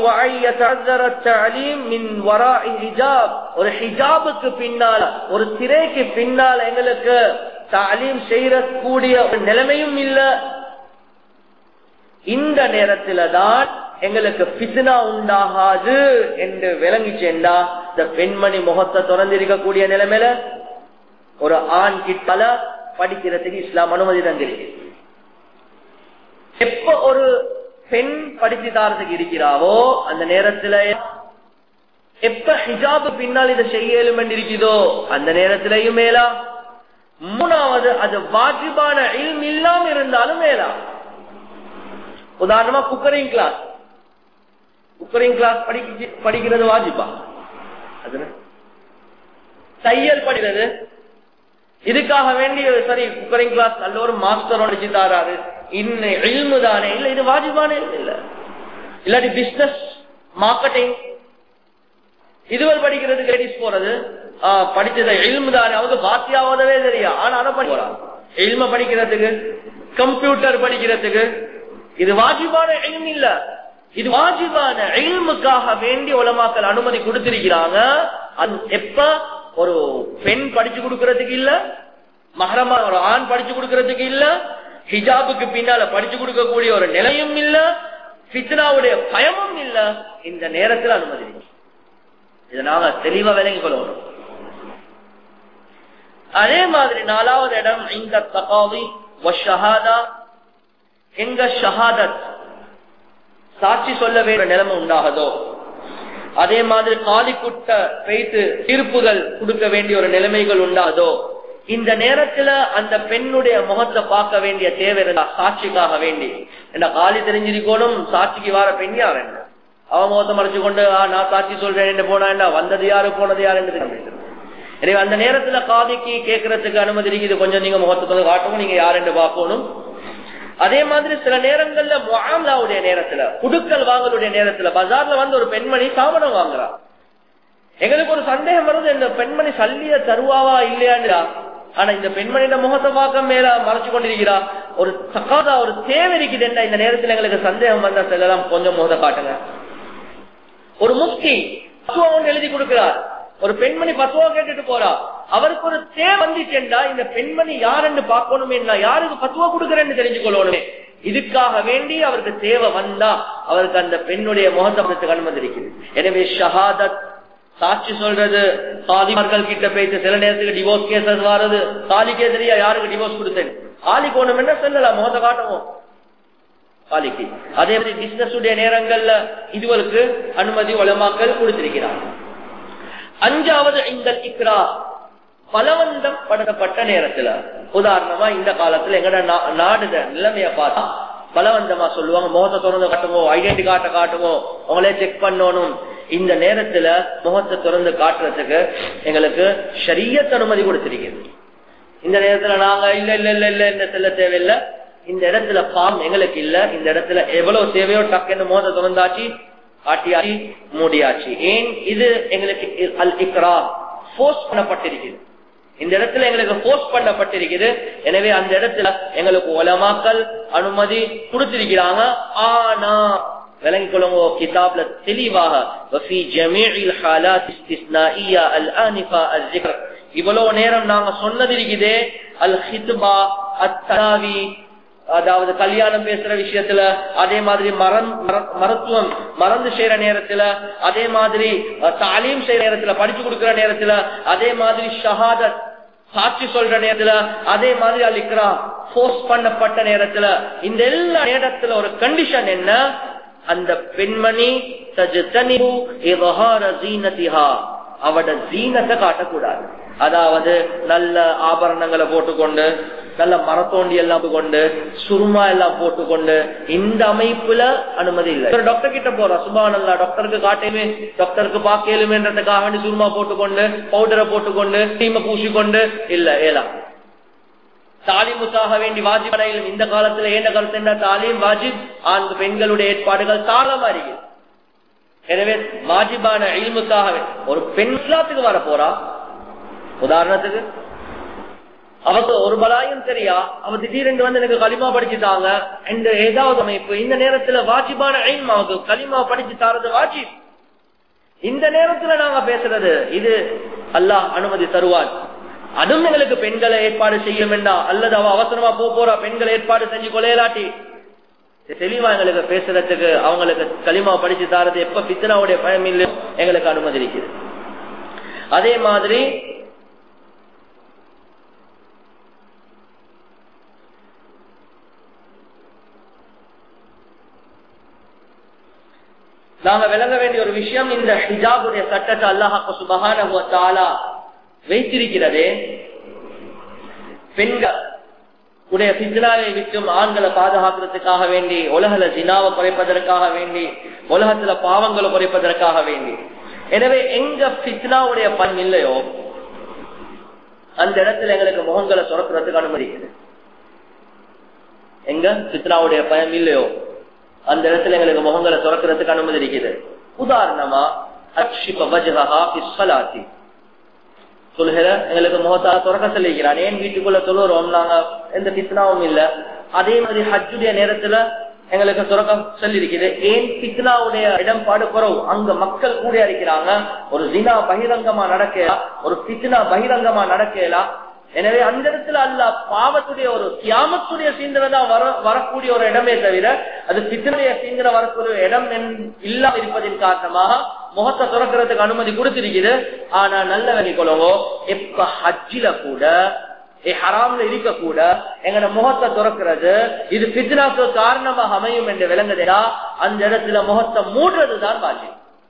ஒரு ஹிஜாபுக்கு பின்னால் ஒரு திரைக்கு பின்னால் எங்களுக்கு தாலீம் செய்யக்கூடிய ஒரு நிலைமையும் இல்ல இந்த நேரத்துல தான் எங்களுக்கு பித்னா உண்டாகாது என்று விளங்கிச்சேண்டா இந்த பெண்மணி முகத்தை திறந்திருக்கக்கூடிய நிலைமையில ஒரு ஆண் கிட்டால படிக்கிறதுக்கு இஸ்லாம் அனுமதி தந்திருக்கு எப்ப ஒரு பெண் படிச்சு தாரத்துக்கு இருக்கிறாவோ அந்த நேரத்துல எப்ப ஹிஜாபு பின்னால் இதை செய்யலும் இருக்குதோ அந்த நேரத்திலையும் மேலா மூணாவது அது வாஜிபான இல்ம் இல்லாம இருந்தாலும் மேலா உதாரணமா குக்கரிங் கிளாஸ் குக்கரிங் கிளாஸ் படிக்கிறது வாஜிபா அது தையல் படிக்கிறது இதுக்காக வேண்டி சரி குக்கரிங் கிளாஸ் நல்ல ஒரு மாஸ்டர் அடிச்சு தாராரு இன்னும் இல்மு தானே இல்ல இது வாஜிபான இல்ல இல்லாட்டி பிசினஸ் மார்க்கெட்டிங் இதுவரை படிக்கிறதுக்கு லேடிஸ் போறது படிச்சது இல்மு தானே அவங்க பாத்தியாவதவே தெரியா ஆனா அதை படிக்கிறான் இல்ம படிக்கிறதுக்கு கம்ப்யூட்டர் படிக்கிறதுக்கு இது வாஜிபான இல்மு இல்ல இது வாஜிபான இல்முக்காக வேண்டி உலமாக்கள் அனுமதி கொடுத்திருக்கிறாங்க அது எப்ப ஒரு பெண் படிச்சு கொடுக்கறதுக்கு இல்ல மகரமா ஒரு ஆண் படிச்சு கொடுக்கறதுக்கு இல்ல ஹிஜாபுக்கு பின்னால படிச்சு கொடுக்கக்கூடிய ஒரு நிலையும் இல்ல பித்னாவுடைய பயமும் இல்ல இந்த நேரத்தில் அனுமதி இதை நாங்க தெளிவா விளங்கி கொள்ளணும் அதே மாதிரி நாலாவது இடம் இந்த தகாவி ஷஹாதா எங்க ஷஹாதத் சாட்சி சொல்ல வேண்டிய நிலைமை உண்டாகதோ அதே மாதிரி காலிக்குட்ட வைத்து தீர்ப்புகள் கொடுக்க வேண்டிய ஒரு நிலைமைகள் உண்டாதோ இந்த நேரத்துல அந்த பெண்ணுடைய முகத்தை பார்க்க வேண்டிய தேவை இருந்தா சாட்சிக்காக வேண்டி என்ன காலி தெரிஞ்சிருக்கணும் சாட்சிக்கு வர பெண் யார் என்ன அவன் முகத்தை மறைச்சு கொண்டு நான் சாட்சி சொல்றேன் போனா என்ன வந்தது யாரு போனது யாரு எனவே அந்த நேரத்துல காதிக்கு கேட்கறதுக்கு அனுமதி இருக்குது கொஞ்சம் நீங்க முகத்தை காட்டவும் நீங்க யாருன்னு பார்க்கணும் அதே மாதிரி சில நேரங்கள்ல முகாம்லாவுடைய நேரத்துல குடுக்கல் வாங்கலுடைய நேரத்துல பஜார்ல வந்து ஒரு பெண்மணி சாமனம் வாங்குறா எங்களுக்கு ஒரு சந்தேகம் வருது இந்த பெண்மணி சல்லிய தருவாவா இல்லையான்னு ஆனா இந்த பெண்மணியோட முகத்தை பார்க்க மேல மறைச்சு கொண்டிருக்கிறா ஒரு தக்காதா ஒரு தேவை இருக்குது என்ன இந்த நேரத்துல எங்களுக்கு சந்தேகம் வந்தா செல்லலாம் கொஞ்சம் முகத்தை காட்டுங்க ஒரு முக்தி ஒன்று எழுதி கொடுக்கிறார் ஒரு பெண்மணி பத்துவா கேட்டுட்டு போறா அவருக்கு ஒரு தேவை வந்துச்சேண்டா இந்த பெண்மணி யாருன்னு பார்க்கணுமே யாருக்கு பத்துவா கொடுக்கறேன்னு தெரிஞ்சுக்கொள்ளணுமே இதுக்காக வேண்டி அவருக்கு தேவை வந்தா அவருக்கு அந்த பெண்ணுடைய முகத்தை அனுமதி இருக்குது எனவே ஷஹாதத் சாட்சி சொல்றது சாதிமார்கள் கிட்ட போயிட்டு சில நேரத்துக்கு டிவோர்ஸ் கேசஸ் வர்றது தாலிக்கே தெரியா யாருக்கு டிவோர்ஸ் கொடுத்தேன் ஆலிக்கு ஒண்ணும் என்ன சொல்லலாம் முகத்தை காட்டவும் காலிக்கு அதே மாதிரி பிசினஸ் உடைய நேரங்கள்ல இதுவருக்கு அனுமதி வளமாக்கல் கொடுத்திருக்கிறார் அஞ்சாவது இந்த இக்ரா பலவந்தம் படுத்தப்பட்ட நேரத்துல உதாரணமா இந்த காலத்துல எங்கட நாடுத நிலைமைய பார்த்தா பலவந்தமா சொல்லுவாங்க முகத்தை திறந்து காட்டுவோம் ஐடென்டி கார்டை காட்டுவோம் உங்களே செக் பண்ணணும் இந்த நேரத்துல முகத்தை திறந்து காட்டுறதுக்கு எங்களுக்கு ஷரியத் அனுமதி கொடுத்திருக்கிறது இந்த நேரத்துல நாங்க இல்ல இல்ல இல்ல இல்ல இந்த செல்ல தேவையில்லை இந்த இடத்துல பாம் எங்களுக்கு இல்ல இந்த இடத்துல எவ்வளவு தேவையோ டக்குன்னு முகத்தை திறந்தாச்சு காட்டியாச்சு மூடியாச்சு ஏன் இது எங்களுக்கு அல் இக்ரா போர்ஸ் பண்ணப்பட்டிருக்கிறது இந்த இடத்துல எங்களுக்கு போர்ஸ் பண்ணப்பட்டிருக்குது எனவே அந்த இடத்துல எங்களுக்கு உலமாக்கல் அனுமதி கொடுத்திருக்கிறாங்க ஆனா விளங்கிக் கொள்ளுங்க கிதாப்ல தெளிவாக وفي جميع الحالات استثنائية الآنفة الذكر இவ்வளவு நேரம் நாங்க சொன்னது இருக்குதே அல் ஹித்பா அத்தராவி அதாவது கல்யாணம் பேசுற விஷயத்துல அதே மாதிரி மரம் மருத்துவம் மறந்து செய்யற நேரத்துல அதே மாதிரி தாலீம் செய்யற நேரத்துல படிச்சு கொடுக்கிற நேரத்துல அதே மாதிரி ஷஹாதத் சாட்சி சொல்ற நேரத்துல அதே மாதிரி அலிக்ரா போர்ஸ் பண்ணப்பட்ட நேரத்துல இந்த எல்லா நேரத்துல ஒரு கண்டிஷன் என்ன அந்த பெண்மணி அவட ஜீனத்தை காட்டக்கூடாது அதாவது நல்ல ஆபரணங்களை போட்டுக்கொண்டு நல்ல மரத்தோண்டி எல்லாம் கொண்டு சுருமா எல்லாம் போட்டுக்கொண்டு இந்த அமைப்புல அனுமதி இல்லை ஒரு டாக்டர் கிட்ட போறோம் சுபா நல்லா டாக்டருக்கு காட்டேமே டாக்டருக்கு பாக்கலுமேன்றதுக்காக வேண்டி சுருமா போட்டுக்கொண்டு பவுடரை போட்டுக்கொண்டு டீமை பூசிக்கொண்டு இல்ல ஏலாம் தாலிமுக்காக வேண்டி வாஜிப் இந்த காலத்துல ஏண்ட காலத்துல என்ன தாலீம் வாஜிப் ஆண் பெண்களுடைய ஏற்பாடுகள் தாராளமா இருக்கு எனவே வாஜிபான இல்முக்காக ஒரு பெண் இஸ்லாத்துக்கு வர போறா உதாரணத்துக்கு அவக்கு ஒரு பலாயும் தெரியா அவ திடீரென்று வந்து எனக்கு களிமா படிச்சுட்டாங்க இந்த ஏதாவது அமைப்பு இந்த நேரத்துல வாஜிபான ஐம் அவக்கு களிமா படிச்சு தாரது வாஜிப் இந்த நேரத்துல நாங்க பேசுறது இது அல்லாஹ் அனுமதி தருவான் அதுவும் எங்களுக்கு பெண்களை ஏற்பாடு செய்யும் வேண்டா அல்லது அவ அவசரமா போ போறா பெண்களை ஏற்பாடு செஞ்சு கொலையலாட்டி தெளிவா எங்களுக்கு பேசுறதுக்கு அவங்களுக்கு களிமா படிச்சு தாரது எப்ப பித்தனாவுடைய பயம் இல்லை எங்களுக்கு அனுமதி இருக்குது அதே மாதிரி நாங்க விளங்க வேண்டிய ஒரு விஷயம் இந்த ஹிஜாபுடைய சட்டத்தை அல்லாஹாக்கு சுபகான வைத்திருக்கிறதே பெண்கள் உடைய சித்தனாவை விட்டும் ஆண்களை பாதுகாக்கிறதுக்காக வேண்டி உலகல ஜினாவை குறைப்பதற்காக வேண்டி உலகத்துல பாவங்களை குறைப்பதற்காக வேண்டி எனவே எங்க பித்னாவுடைய பண் இல்லையோ அந்த இடத்துல எங்களுக்கு முகங்களை சுரக்கிறதுக்கு அனுமதிக்குது எங்க பித்னாவுடைய பயம் இல்லையோ அந்த இடத்துல எங்களுக்கு முகங்களை துறக்கிறதுக்கு அனுமதி இருக்குது உதாரணமா அக்ஷிப வஜகா பிஸ்வலாத்தி சொல்லுகிற எங்களுக்கு முகத்தா துறக்க சொல்லிக்கிறான் ஏன் வீட்டுக்குள்ள தொழுறோம் நாங்க எந்த பித்னாவும் இல்ல அதே மாதிரி ஹஜ்ஜுடைய நேரத்துல எங்களுக்கு துறக்க சொல்லியிருக்குது ஏன் பித்னாவுடைய இடம்பாடு குறவு அங்க மக்கள் கூட இருக்கிறாங்க ஒரு ஜினா பகிரங்கமா நடக்கலாம் ஒரு பித்னா பகிரங்கமா நடக்கலாம் எனவே அந்த இடத்துல அல்ல பாவத்துடைய ஒரு தியாமத்துடைய சீந்தனை தான் வர வரக்கூடிய ஒரு இடமே தவிர அது பித்தனுடைய சீந்தனை வரக்கூடிய இடம் இல்லாம இருப்பதின் காரணமாக முகத்தை துறக்கிறதுக்கு அனுமதி கொடுத்திருக்குது ஆனா நல்ல வகைக்குள்ளவோ எப்ப ஹஜ்ஜில கூட ஹராம்ல இருக்க கூட எங்கட முகத்தை துறக்கிறது இது பித்னாக்கு காரணமாக அமையும் என்று விளங்குதா அந்த இடத்துல முகத்தை மூடுறதுதான் பாஜி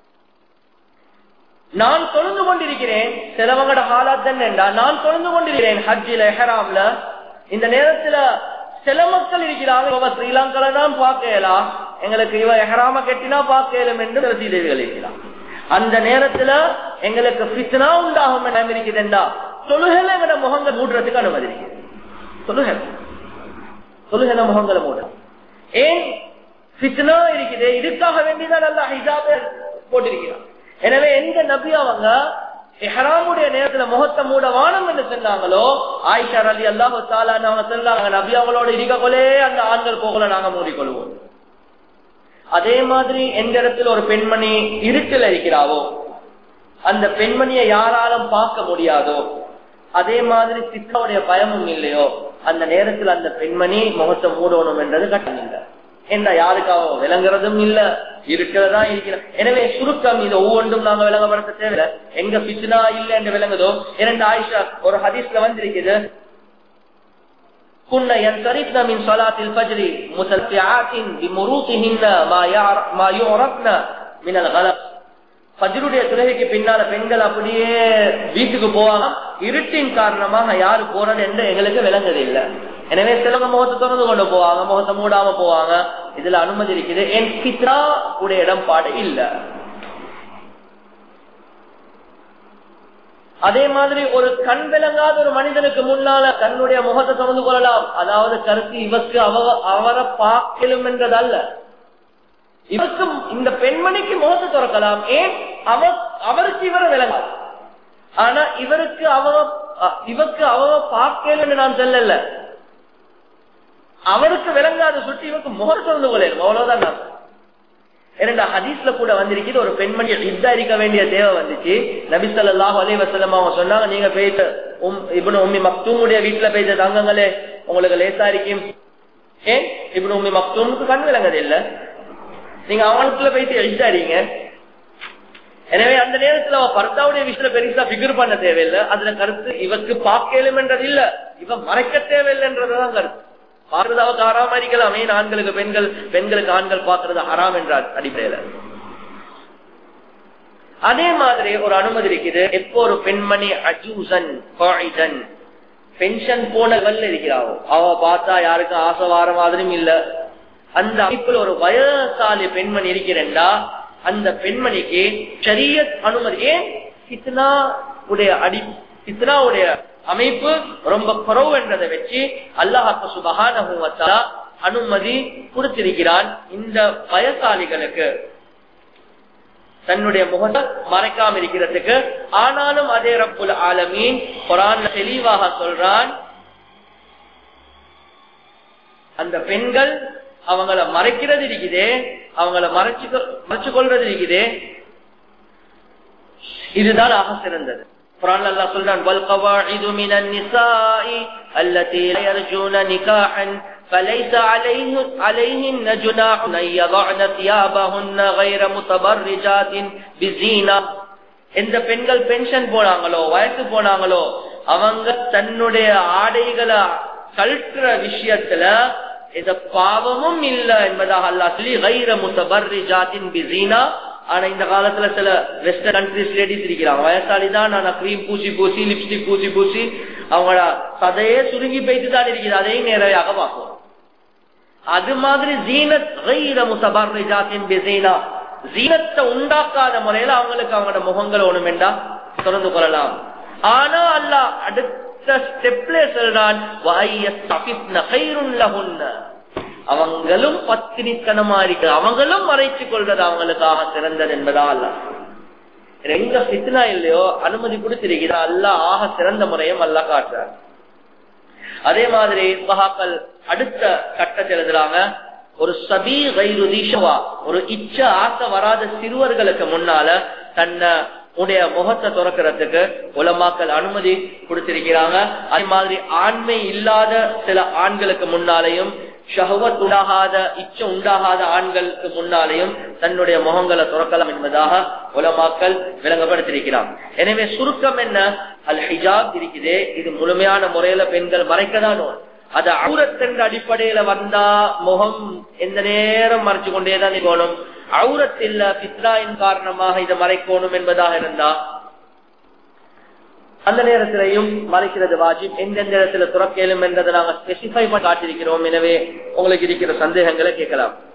நான் தொழுந்து கொண்டிருக்கிறேன் சிலவங்கட ஹாலாத் என்னண்டா நான் தொழுந்து கொண்டிருக்கிறேன் ஹஜ்ஜில எஹராம்ல இந்த நேரத்துல சில மக்கள் இருக்கிறாங்க இவ ஸ்ரீலங்கால தான் பார்க்கலாம் எங்களுக்கு இவ எஹராம கட்டினா பார்க்கலும் என்று ரசீதேவிகள் இருக்கிறான் அந்த நேரத்துல எங்களுக்கு பித்னா உண்டாகும் என்ன இருக்குதுண்டா தொழுகல எங்கட முகங்கள் மூடுறதுக்கு அனுமதி இருக்குது தொழுகல் தொழுகல முகங்களை மூட ஏன் பித்னா இருக்குது இதுக்காக வேண்டிதான் நல்லா ஹிஜாப போட்டிருக்கிறான் எனவே எந்த நபி அவங்க எஹராமுடைய நேரத்துல முகத்தை மூட வானம் என்று சொன்னாங்களோ ஆயிஷா அலி அல்லாஹு அவங்க சொன்னாங்க நபி அவங்களோட இருக்கொலே அந்த ஆண்கள் போகல நாங்க மூடிக்கொள்வோம் அதே மாதிரி எந்த இடத்துல ஒரு பெண்மணி இருட்டில் இருக்கிறாவோ அந்த பெண்மணியை யாராலும் பார்க்க முடியாதோ அதே மாதிரி சித்தாவுடைய பயமும் இல்லையோ அந்த நேரத்தில் அந்த பெண்மணி முகத்தை மூடணும் என்றது கட்டம் இல்லை என்ன யாருக்காக விளங்குறதும் இல்ல இருக்கிறதா இருக்கிற எனவே சுருக்கம் இது ஒவ்வொன்றும் நாங்க விளங்கப்படுத்த தேவையில்ல எங்க பிச்சுனா இல்ல என்று விளங்குதோ இரண்டு ஆயிஷா ஒரு ஹதீஸ்ல வந்திருக்குது كنا ينصرفن من صلاة الفجر متلفعات بمروطهن ما ما يعرفن من الغلط ஃபஜ்ருடைய துறைக்கு பின்னால பெண்கள் அப்படியே வீட்டுக்கு போவாங்க இருட்டின் காரணமாக யாரு போறது என்று எங்களுக்கு விளங்குது இல்லை எனவே சிலவங்க முகத்தை திறந்து கொண்டு போவாங்க முகத்தை மூடாம போவாங்க இதுல அனுமதி இருக்குது என் கித்ரா உடைய இடம்பாடு இல்ல அதே மாதிரி ஒரு கண் விளங்காத ஒரு மனிதனுக்கு முன்னால தன்னுடைய முகத்தை திறந்து கொள்ளலாம் அதாவது கருத்து இவருக்கு அவ அவரை பார்க்கலும் என்றதல்ல இவருக்கும் இந்த பெண்மணிக்கு முகத்தை திறக்கலாம் ஏன் அவ அவருக்கு இவரை விளங்காது ஆனா இவருக்கு அவ இவருக்கு அவ பார்க்கலன்னு நான் சொல்லல அவருக்கு விளங்காத சுட்டி இவருக்கு முகம் திறந்து கொள்ளலும் அவ்வளவுதான் நான் இரண்டா ஹதீஸ்ல கூட வந்திருக்குது ஒரு பெண்மணி யுத்தா இருக்க வேண்டிய தேவை வந்துச்சு நபிசல்லாஹ் அலி வசலம் அவங்க சொன்னாங்க நீங்க போயிட்டு உம் இப்படி உம்மி மக்தூமுடைய வீட்டுல போயிட்டு தங்கங்களே உங்களுக்கு லேசா இருக்கும் ஏன் இப்படி உம்மி மக்தூமுக்கு கண் விளங்குது இல்ல நீங்க அவனுக்குள்ள போயிட்டு எழுதாடிங்க எனவே அந்த நேரத்துல அவ பர்தாவுடைய விஷயத்துல பெருசா பிகர் பண்ண தேவையில்லை அதுல கருத்து இவருக்கு பார்க்கலும் என்றது இல்ல இவ மறைக்க தேவையில்லைன்றதுதான் கருத்து பார்க்கறதாவது ஹராம இருக்கலாம் ஏன் ஆண்களுக்கு பெண்கள் பெண்களுக்கு ஆண்கள் பார்க்கறது ஹராம் என்றார் அடிப்படையில அதே மாதிரி ஒரு அனுமதி இருக்குது எப்போ ஒரு பெண்மணி அஜூசன் பென்ஷன் போனவள் இருக்கிறாவோ அவ பார்த்தா யாருக்கும் ஆசை வார மாதிரியும் இல்ல அந்த அமைப்புல ஒரு வயசாலி பெண்மணி இருக்கிறேன்டா அந்த பெண்மணிக்கு சரியத் அனுமதி ஏன் கித்னா உடைய அடி கித்னாவுடைய அமைப்பு ரொம்ப குறவு என்றதை வச்சு அல்லாஹாக்கு சுபகான அனுமதி கொடுத்திருக்கிறான் இந்த வயசாளிகளுக்கு தன்னுடைய முகத்தை மறைக்காம இருக்கிறதுக்கு ஆனாலும் அதே ரப்புல் ஆலமீன் குரான் தெளிவாக சொல்றான் அந்த பெண்கள் அவங்கள மறைக்கிறது இருக்குதே அவங்கள மறைச்சு மறைச்சு கொள்றது இருக்குதே இதுதான் ஆக சிறந்தது குரான் அல்லா சொல்றான் والقواعد من النساء التي لا يرجون نكاحا فليس عليه عليهن جناح ان يضعن ثيابهن غير متبرجات بزينه எந்த பெண்கள் பென்ஷன் போனாங்களோ வயசு போனாங்களோ அவங்க தன்னுடைய ஆடைகளை கழற்ற விஷயத்துல எந்த பாவமும் இல்ல என்பதாக அல்லா சொல்லி கைர முத்தபர்ரி ஜாத்தின் பிசீனா ஆனா இந்த காலத்துல சில வெஸ்டர்ன் கண்ட்ரிஸ் லேடிஸ் இருக்கிறாங்க வயசாளி தான் ஆனா கிரீம் பூசி பூசி லிப்ஸ்டிக் பூசி பூசி அவங்களோட சதையே சுருங்கி போயிட்டு தான் இருக்குது அதையும் நேரடியாக பார்ப்போம் அது மாதிரி ஜீனத் கைர முத்தபர்ரி ஜாத்தின் பிசீனா ஜீனத்தை உண்டாக்காத முறையில அவங்களுக்கு அவங்களோட முகங்கள் ஒண்ணுமெண்டா தொடர்ந்து கொள்ளலாம் ஆனா அல்ல அடுத்த ஸ்டெப்ல சொல்றான் அவங்களும் பத்தினித்தனமா இருக்கு அவங்களும் மறைச்சு கொள்றது அவங்களுக்காக சிறந்தது என்பதா அல்ல எங்க சித்னா இல்லையோ அனுமதி கொடுத்திருக்கிறா அல்ல ஆக சிறந்த முறையும் அல்ல காட்டுறார் அதே மாதிரி மகாக்கள் அடுத்த கட்டத்தில் எழுதுறாங்க ஒரு சபி கைரு தீஷவா ஒரு இச்ச ஆசை வராத சிறுவர்களுக்கு முன்னால தன்னை உடைய முகத்தை துறக்கிறதுக்கு உலமாக்கள் அனுமதி கொடுத்திருக்கிறாங்க அதே மாதிரி ஆண்மை இல்லாத சில ஆண்களுக்கு முன்னாலையும் ஷஹவத் உண்டாகாத இச்ச உண்டாகாத ஆண்களுக்கு முன்னாலையும் தன்னுடைய முகங்களை துறக்கலாம் என்பதாக உலமாக்கள் விளங்கப்படுத்திருக்கிறார் எனவே சுருக்கம் என்ன அல் ஹிஜாப் இருக்குதே இது முழுமையான முறையில பெண்கள் மறைக்கதான் அது அவுரத்தின் அடிப்படையில வந்தா முகம் எந்த நேரம் மறைச்சு கொண்டேதான் இருக்கணும் அவுரத்தில் பித்ராயின் காரணமாக இதை மறைக்கணும் என்பதாக இருந்தா அந்த நேரத்திலையும் மறைக்கிறது வாஜிப் எந்தெந்த இடத்துல துறக்கேலும் என்றதை நாங்கள் ஸ்பெசிஃபை பண்ணி காட்டியிருக்கிறோம் எனவே உங்களுக்கு இருக்கிற சந்தேகங்களை கேட்கலாம்